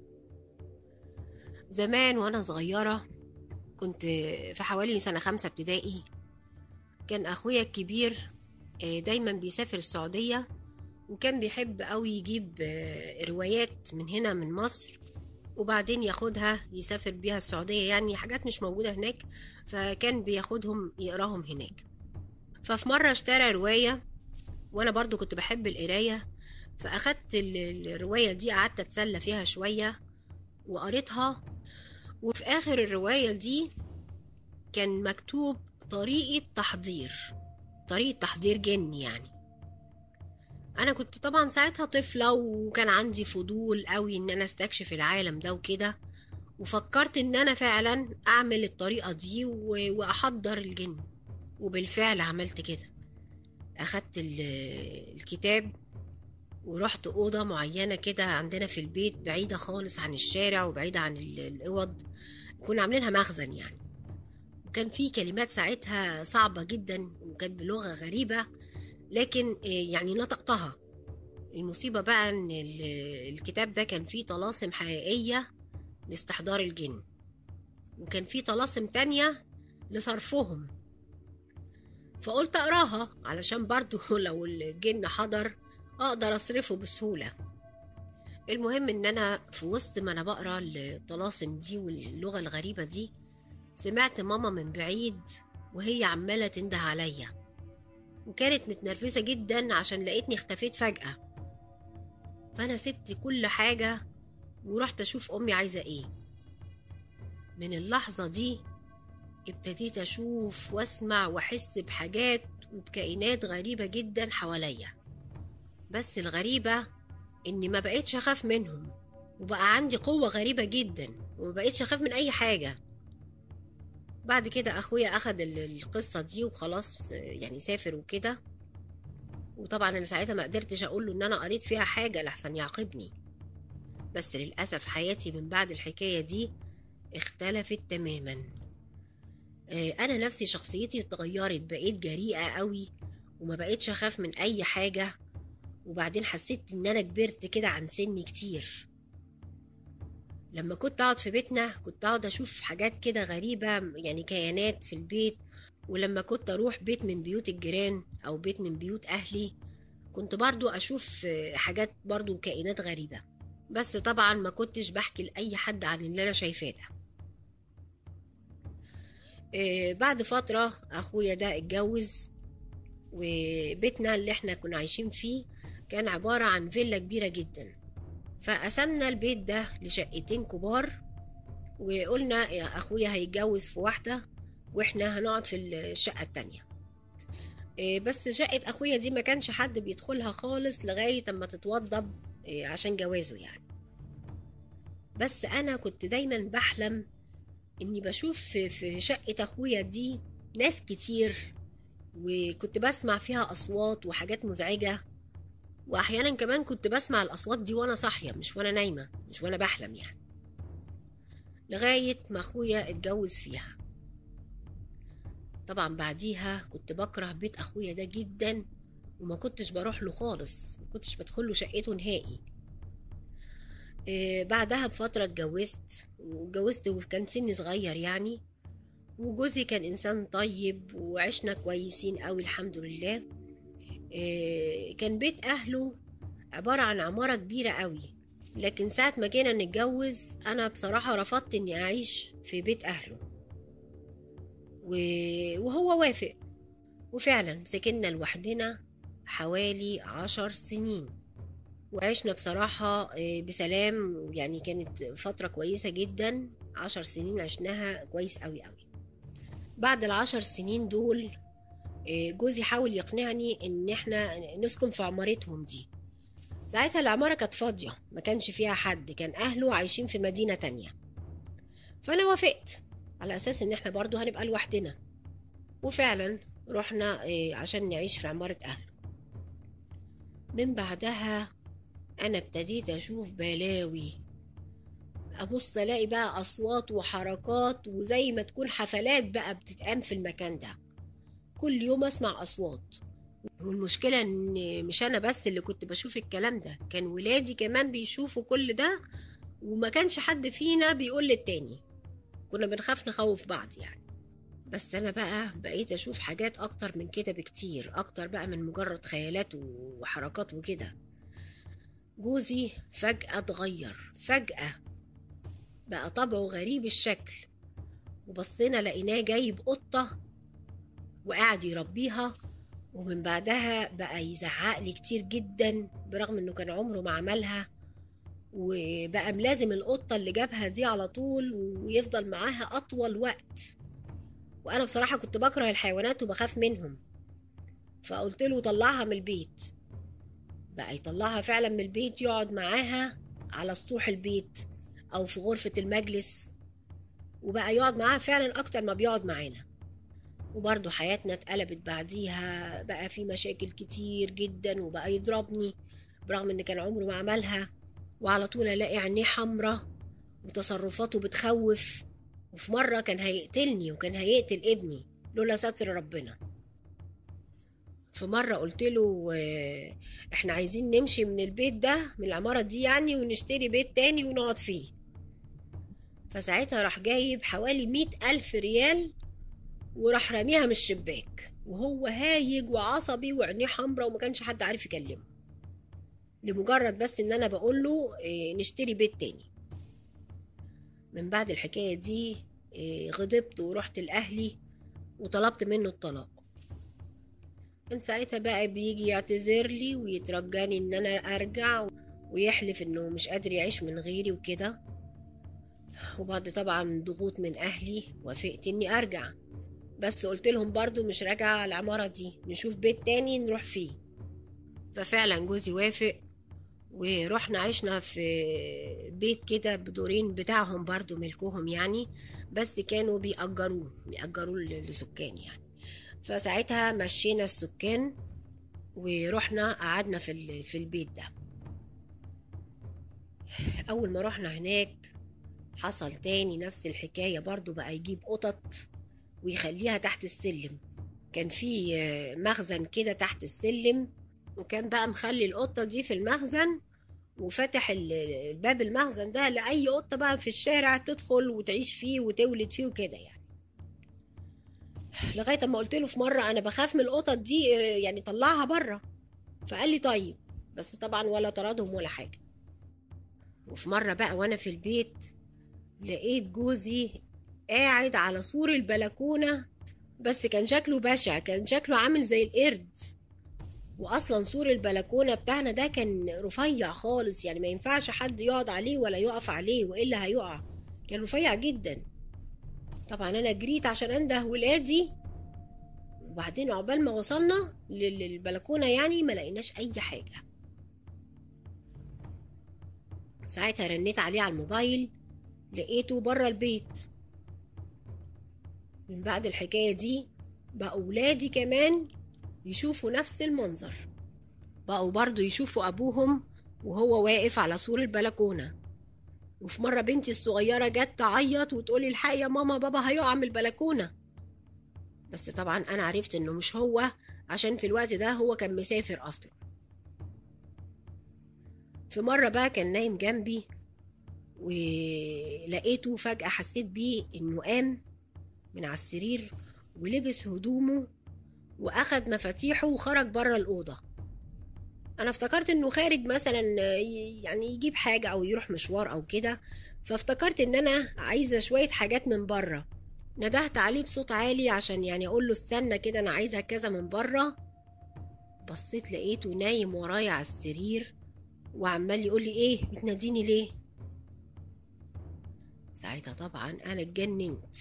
زمان وانا صغيرة كنت في حوالي سنة خمسة ابتدائي كان اخويا الكبير آه، دايما بيسافر السعودية وكان بيحب قوي يجيب آه، روايات من هنا من مصر وبعدين ياخدها يسافر بيها السعودية يعني حاجات مش موجودة هناك فكان بياخدهم يقراهم هناك ففي مرة اشترى رواية وانا برضو كنت بحب القراية فاخدت ال- الرواية دي قعدت اتسلى فيها شوية وقريتها وفي اخر الرواية دي كان مكتوب طريقة تحضير طريقة تحضير جن يعني انا كنت طبعا ساعتها طفلة وكان عندي فضول قوي ان انا استكشف العالم ده وكده وفكرت ان انا فعلا اعمل الطريقة دي و- واحضر الجن وبالفعل عملت كده اخدت ال- الكتاب ورحت أوضة معينة كده عندنا في البيت بعيدة خالص عن الشارع وبعيدة عن ال- الأوض كنا عاملينها مخزن يعني وكان في كلمات ساعتها صعبة جدا وكانت بلغة غريبة لكن آه، يعني نطقتها المصيبة بقى ان ال- الكتاب ده كان فيه طلاسم حقيقية لاستحضار الجن وكان فيه طلاسم تانية لصرفهم فقلت اقراها علشان برضو لو الجن حضر اقدر اصرفه بسهولة المهم ان انا في وسط ما انا بقرا الطلاسم دي واللغة الغريبة دي سمعت ماما من بعيد وهي عمالة تنده عليا وكانت متنرفزة جدا عشان لقيتني اختفيت فجأة فأنا سبت كل حاجة ورحت أشوف أمي عايزة إيه من اللحظة دي ابتديت أشوف وأسمع وأحس بحاجات وبكائنات غريبة جدا حواليا بس الغريبة إني ما بقيتش أخاف منهم وبقى عندي قوة غريبة جدا وما بقيتش أخاف من أي حاجة بعد كده اخويا اخد ال- القصه دي وخلاص يعني سافر وكده وطبعا انا ساعتها ما قدرتش اقول له ان انا قريت فيها حاجه لحسن يعاقبني بس للاسف حياتي من بعد الحكايه دي اختلفت تماما آه، انا نفسي شخصيتي اتغيرت بقيت جريئه قوي وما بقيتش اخاف من اي حاجه وبعدين حسيت ان انا كبرت كده عن سني كتير لما كنت اقعد في بيتنا كنت اقعد اشوف حاجات كده غريبة يعني كيانات في البيت ولما كنت اروح بيت من بيوت الجيران او بيت من بيوت اهلي كنت برضو اشوف حاجات برضو كائنات غريبة بس طبعا ما كنتش بحكي لأي حد عن اللي انا شايفاه ده إيه بعد فترة اخويا ده اتجوز وبيتنا اللي احنا كنا عايشين فيه كان عبارة عن فيلا كبيرة جدا فقسمنا البيت ده لشقتين كبار وقلنا يا اخويا هيتجوز في واحدة واحنا هنقعد في الشقة التانية إيه بس شقة اخويا دي ما كانش حد بيدخلها خالص لغاية اما تتوضب إيه عشان جوازه يعني بس انا كنت دايما بحلم اني بشوف في شقة اخويا دي ناس كتير وكنت بسمع فيها اصوات وحاجات مزعجة واحيانا كمان كنت بسمع الاصوات دي وانا صاحية مش وانا نايمة مش وانا بحلم يعني لغاية ما اخويا اتجوز فيها طبعا بعديها كنت بكره بيت اخويا ده جدا وما كنتش بروح له خالص ما كنتش بدخل له شقته نهائي إيه بعدها بفترة اتجوزت واتجوزت وكان سني صغير يعني وجوزي كان إنسان طيب وعشنا كويسين قوي الحمد لله إيه كان بيت أهله عبارة عن عمارة كبيرة قوي لكن ساعة ما جينا نتجوز أنا بصراحة رفضت إني أعيش في بيت أهله وهو وافق وفعلا سكننا لوحدنا حوالي عشر سنين وعشنا بصراحة بسلام يعني كانت فترة كويسة جدا عشر سنين عشناها كويس قوي قوي بعد العشر سنين دول جوزي حاول يقنعني ان احنا نسكن في عمارتهم دي ساعتها العمارة كانت فاضية ما كانش فيها حد كان اهله عايشين في مدينة تانية فانا وافقت على اساس ان احنا برضو هنبقى لوحدنا وفعلا رحنا عشان نعيش في عمارة اهله من بعدها انا ابتديت اشوف بلاوي ابص الاقي بقى اصوات وحركات وزي ما تكون حفلات بقى بتتقام في المكان ده كل يوم اسمع اصوات والمشكلة ان مش انا بس اللي كنت بشوف الكلام ده كان ولادي كمان بيشوفوا كل ده وما كانش حد فينا بيقول للتاني كنا بنخاف نخوف بعض يعني بس انا بقى بقيت اشوف حاجات اكتر من كده بكتير اكتر بقى من مجرد خيالات وحركات وكده جوزي فجأة اتغير فجأة بقى طبعه غريب الشكل وبصينا لقيناه جايب قطة وقاعد يربيها ومن بعدها بقى يزعق لي كتير جدا برغم انه كان عمره ما عملها وبقى ملازم القطة اللي جابها دي على طول ويفضل معاها أطول وقت وأنا بصراحة كنت بكره الحيوانات وبخاف منهم فقلت له طلعها من البيت بقى يطلعها فعلا من البيت يقعد معاها على سطوح البيت أو في غرفة المجلس وبقى يقعد معاها فعلا أكتر ما بيقعد معانا وبرضه حياتنا اتقلبت بعديها بقى في مشاكل كتير جدا وبقى يضربني برغم ان كان عمره ما عملها وعلى طول الاقي عينيه حمرة وتصرفاته بتخوف وفي مرة كان هيقتلني وكان هيقتل ابني لولا ستر ربنا في مرة قلت له احنا عايزين نمشي من البيت ده من العمارة دي يعني ونشتري بيت تاني ونقعد فيه فساعتها راح جايب حوالي مئة ألف ريال وراح راميها من الشباك وهو هايج وعصبي وعينيه حمرا وما كانش حد عارف يكلمه لمجرد بس ان انا بقول له إيه نشتري بيت تاني من بعد الحكايه دي إيه غضبت ورحت لاهلي وطلبت منه الطلاق من ساعتها بقى بيجي يعتذر لي ويترجاني ان انا ارجع ويحلف انه مش قادر يعيش من غيري وكده وبعد طبعا ضغوط من اهلي وافقت اني ارجع بس قلت لهم برضو مش راجعة العمارة دي نشوف بيت تاني نروح فيه ففعلا جوزي وافق ورحنا عشنا في بيت كده بدورين بتاعهم برضو ملكهم يعني بس كانوا بيأجروه بيأجروه لسكان يعني فساعتها مشينا السكان ورحنا قعدنا في في البيت ده اول ما رحنا هناك حصل تاني نفس الحكاية برضو بقى يجيب قطط ويخليها تحت السلم كان في مخزن كده تحت السلم وكان بقى مخلي القطة دي في المخزن وفتح ال- الباب المخزن ده لأي قطة بقى في الشارع تدخل وتعيش فيه وتولد فيه وكده يعني لغاية ما قلت له في مرة أنا بخاف من القطط دي آه، يعني طلعها بره فقال لي طيب بس طبعا ولا طردهم ولا حاجة وفي مرة بقى وأنا في البيت لقيت جوزي قاعد على سور البلكونة بس كان شكله بشع كان شكله عامل زي القرد واصلا سور البلكونه بتاعنا ده كان رفيع خالص يعني ما ينفعش حد يقعد عليه ولا يقف عليه والا هيقع كان رفيع جدا طبعا انا جريت عشان انده ولادي وبعدين عقبال ما وصلنا لل- للبلكونه يعني ما لقيناش اي حاجه ساعتها رنيت عليه على الموبايل لقيته بره البيت من بعد الحكايه دي بقى ولادي كمان يشوفوا نفس المنظر بقوا برضو يشوفوا أبوهم وهو واقف على سور البلكونة وفي مرة بنتي الصغيرة جت تعيط وتقولي الحق يا ماما بابا هيقع من البلكونة بس طبعا أنا عرفت إنه مش هو عشان في الوقت ده هو كان مسافر أصلا في مرة بقى كان نايم جنبي ولقيته فجأة حسيت بيه إنه قام من على السرير ولبس هدومه واخد مفاتيحه وخرج بره الاوضه انا افتكرت انه خارج مثلا ي- يعني يجيب حاجه او يروح مشوار او كده فافتكرت ان انا عايزه شويه حاجات من بره ندهت عليه بصوت عالي عشان يعني اقول له استنى كده انا عايزه كذا من بره بصيت لقيته نايم ورايا على السرير وعمال يقول لي ايه بتناديني ليه ساعتها طبعا انا اتجننت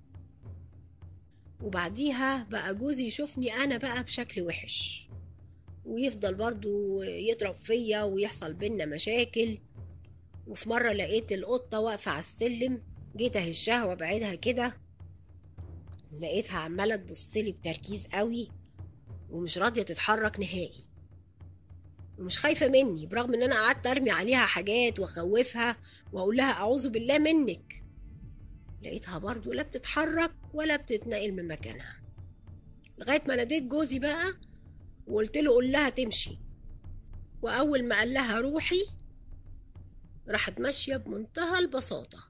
وبعديها بقى جوزي يشوفني انا بقى بشكل وحش ويفضل برضو يضرب فيا ويحصل بينا مشاكل وفي مرة لقيت القطة واقفة على السلم جيت اهشها وابعدها كده لقيتها عمالة تبصلي بتركيز قوي ومش راضية تتحرك نهائي ومش خايفة مني برغم ان انا قعدت ارمي عليها حاجات واخوفها واقول لها اعوذ بالله منك لقيتها برضو لا بتتحرك ولا بتتنقل من مكانها لغاية ما ناديت جوزي بقى وقلت له قول لها تمشي وأول ما قال لها روحي راحت ماشية بمنتهى البساطة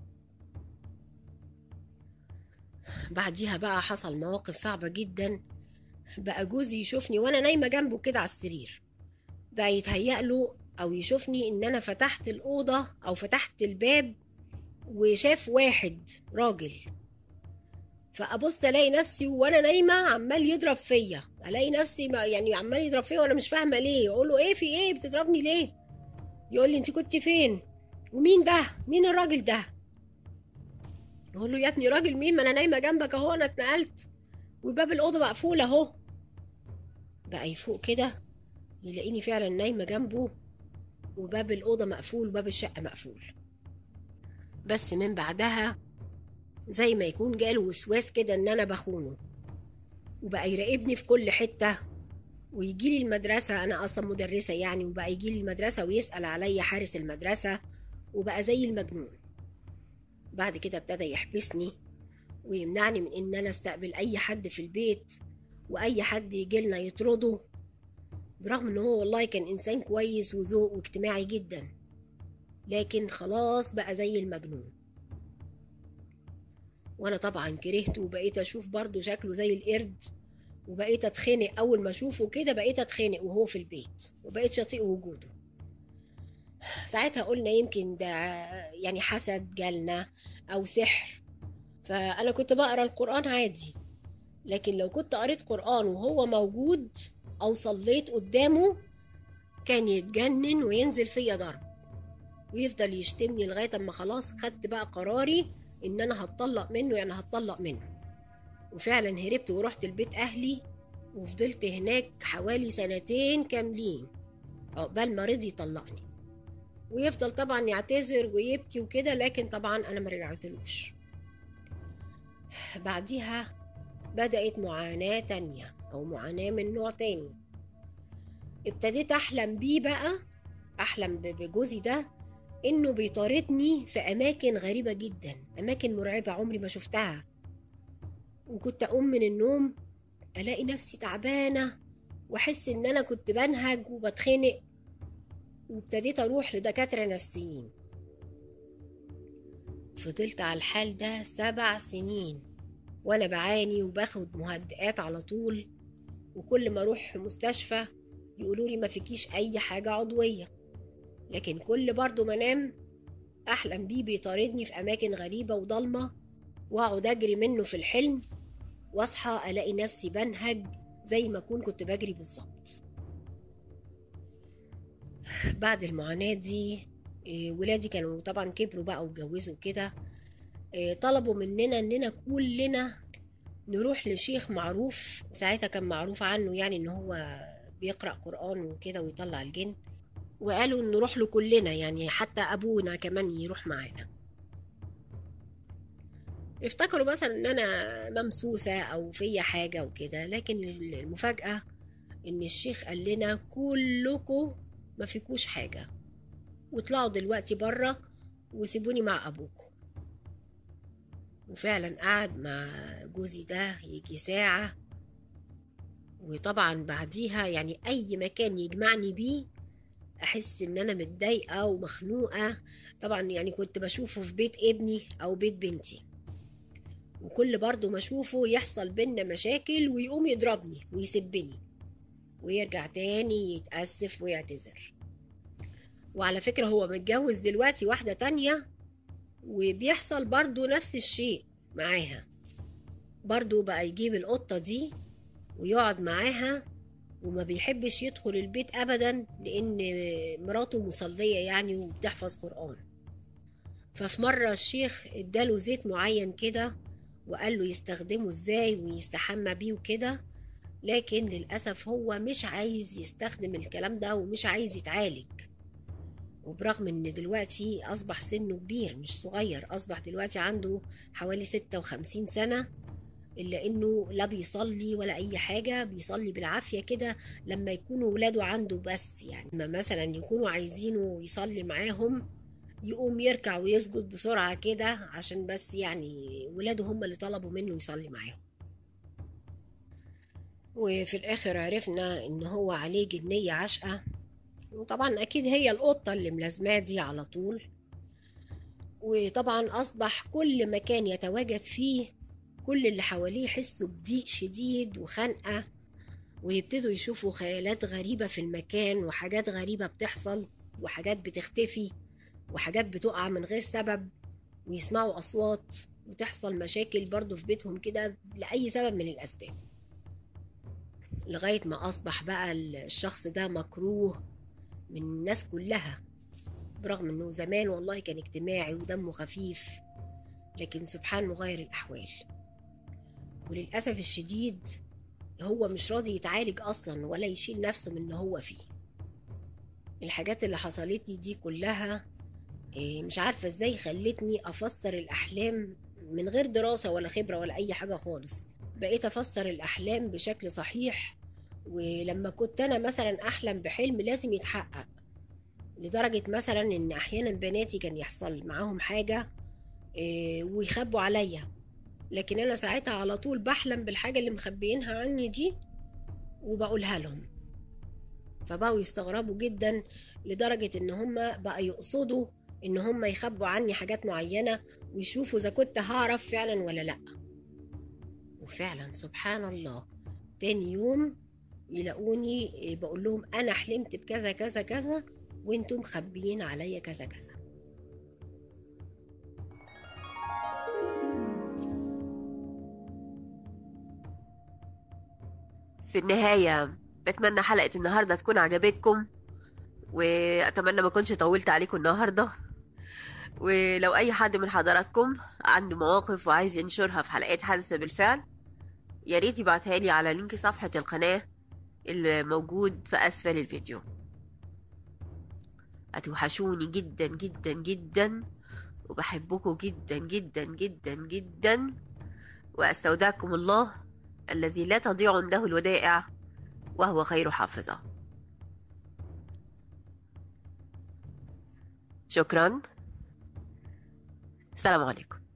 بعديها بقى حصل مواقف صعبة جدا بقى جوزي يشوفني وانا نايمة جنبه كده على السرير بقى يتهيأ له او يشوفني ان انا فتحت الأوضة او فتحت الباب وشاف واحد راجل فابص الاقي نفسي وانا نايمه عمال يضرب فيا الاقي نفسي ما- يعني عمال يضرب فيا وانا مش فاهمه ليه اقول له ايه في ايه بتضربني ليه يقول لي انت كنت فين ومين ده مين الراجل ده اقول له يا ابني راجل مين ما انا نايمه جنبك اهو انا اتنقلت والباب الاوضه مقفول اهو بقى يفوق كده يلاقيني فعلا نايمه جنبه وباب الاوضه مقفول وباب الشقه مقفول بس من بعدها زي ما يكون جاله وسواس كده ان انا بخونه وبقى يراقبني في كل حته ويجي لي المدرسه انا اصلا مدرسه يعني وبقى يجي لي المدرسه ويسال عليا حارس المدرسه وبقى زي المجنون بعد كده ابتدى يحبسني ويمنعني من ان انا استقبل اي حد في البيت واي حد يجي لنا يطرده برغم ان هو والله كان انسان كويس وذوق واجتماعي جدا لكن خلاص بقى زي المجنون وانا طبعا كرهت وبقيت اشوف برضه شكله زي القرد وبقيت اتخنق اول ما اشوفه كده بقيت اتخنق وهو في البيت وبقيت اطيق وجوده ساعتها قلنا يمكن ده يعني حسد جالنا او سحر فانا كنت بقرا القران عادي لكن لو كنت قريت قران وهو موجود او صليت قدامه كان يتجنن وينزل فيا ضرب ويفضل يشتمني لغايه اما خلاص خدت بقى قراري ان انا هتطلق منه يعني هتطلق منه وفعلا هربت ورحت البيت اهلي وفضلت هناك حوالي سنتين كاملين عقبال ما رضي يطلقني ويفضل طبعا يعتذر ويبكي وكده لكن طبعا انا ما رجعتلوش بعديها بدأت معاناة تانية أو معاناة من نوع تاني ابتديت أحلم بيه بقى أحلم ب- بجوزي ده إنه بيطاردني في أماكن غريبة جدا أماكن مرعبة عمري ما شفتها وكنت أقوم من النوم ألاقي نفسي تعبانة وأحس إن أنا كنت بنهج وبتخنق وابتديت أروح لدكاترة نفسيين فضلت على الحال ده سبع سنين وأنا بعاني وباخد مهدئات على طول وكل ما أروح مستشفى يقولوا لي ما فيكيش أي حاجة عضوية لكن كل برضه ما أنام أحلم بيه بيطاردني في أماكن غريبة وضلمة وأقعد أجري منه في الحلم وأصحى ألاقي نفسي بنهج زي ما أكون كنت بجري بالظبط بعد المعاناة دي إيه، ولادي كانوا طبعا كبروا بقى واتجوزوا كده إيه، طلبوا مننا اننا كلنا نروح لشيخ معروف ساعتها كان معروف عنه يعني ان هو بيقرأ قرآن وكده ويطلع الجن وقالوا نروح له كلنا يعني حتى ابونا كمان يروح معانا افتكروا مثلا ان انا ممسوسة او فيا حاجة وكده لكن المفاجأة ان الشيخ قال لنا كلكم ما فيكوش حاجة واطلعوا دلوقتي بره وسيبوني مع ابوكم وفعلا قعد مع جوزي ده يجي ساعة وطبعا بعديها يعني أي مكان يجمعني بيه أحس إن أنا متضايقة ومخنوقة طبعا يعني كنت بشوفه في بيت ابني أو بيت بنتي وكل برضه ما أشوفه يحصل بينا مشاكل ويقوم يضربني ويسبني ويرجع تاني يتأسف ويعتذر وعلى فكرة هو متجوز دلوقتي واحدة تانية وبيحصل برضو نفس الشيء معاها برضو بقى يجيب القطة دي ويقعد معاها وما بيحبش يدخل البيت أبدا لأن مراته مصلية يعني وبتحفظ قرآن ففي مرة الشيخ اداله زيت معين كده وقال له يستخدمه ازاي ويستحمى بيه وكده لكن للأسف هو مش عايز يستخدم الكلام ده ومش عايز يتعالج وبرغم ان دلوقتي اصبح سنه كبير مش صغير اصبح دلوقتي عنده حوالي 56 سنة الا انه لا بيصلي ولا اي حاجة بيصلي بالعافية كده لما يكونوا ولاده عنده بس يعني ما مثلا يكونوا عايزينه يصلي معاهم يقوم يركع ويسجد بسرعة كده عشان بس يعني ولاده هم اللي طلبوا منه يصلي معاهم وفي الاخر عرفنا ان هو عليه جنية عشقة وطبعا اكيد هي القطة اللي ملازماه دي على طول وطبعا اصبح كل مكان يتواجد فيه كل اللي حواليه يحسوا بضيق شديد وخنقة ويبتدوا يشوفوا خيالات غريبة في المكان وحاجات غريبة بتحصل وحاجات بتختفي وحاجات بتقع من غير سبب ويسمعوا أصوات وتحصل مشاكل برضو في بيتهم كده لأي سبب من الأسباب لغاية ما أصبح بقى الشخص ده مكروه من الناس كلها برغم انه زمان والله كان اجتماعي ودمه خفيف لكن سبحان مغير الاحوال وللاسف الشديد هو مش راضي يتعالج اصلا ولا يشيل نفسه من اللي هو فيه الحاجات اللي حصلت لي دي كلها إيه، مش عارفه ازاي خلتني افسر الاحلام من غير دراسه ولا خبره ولا اي حاجه خالص بقيت افسر الاحلام بشكل صحيح ولما كنت انا مثلا احلم بحلم لازم يتحقق لدرجة مثلا ان احيانا بناتي كان يحصل معاهم حاجة إيه، ويخبوا عليا لكن انا ساعتها على طول بحلم بالحاجة اللي مخبيينها عني دي وبقولها لهم فبقوا يستغربوا جدا لدرجة ان هم بقى يقصدوا ان هم يخبوا عني حاجات معينة ويشوفوا اذا كنت هعرف فعلا ولا لا وفعلا سبحان الله تاني يوم يلاقوني بقول لهم انا حلمت بكذا كذا كذا وانتم مخبيين عليا كذا كذا في النهاية بتمنى حلقة النهاردة تكون عجبتكم وأتمنى ما أكونش طولت عليكم النهاردة ولو أي حد من حضراتكم عنده مواقف وعايز ينشرها في حلقات حادثة بالفعل يا ريت يبعتها لي على لينك صفحة القناة اللي موجود في أسفل الفيديو هتوحشوني جدا جدا جدا وبحبكم جدا جدا جدا جدا وأستودعكم الله الذي لا تضيع عنده الودائع وهو خير حافظة شكرا السلام عليكم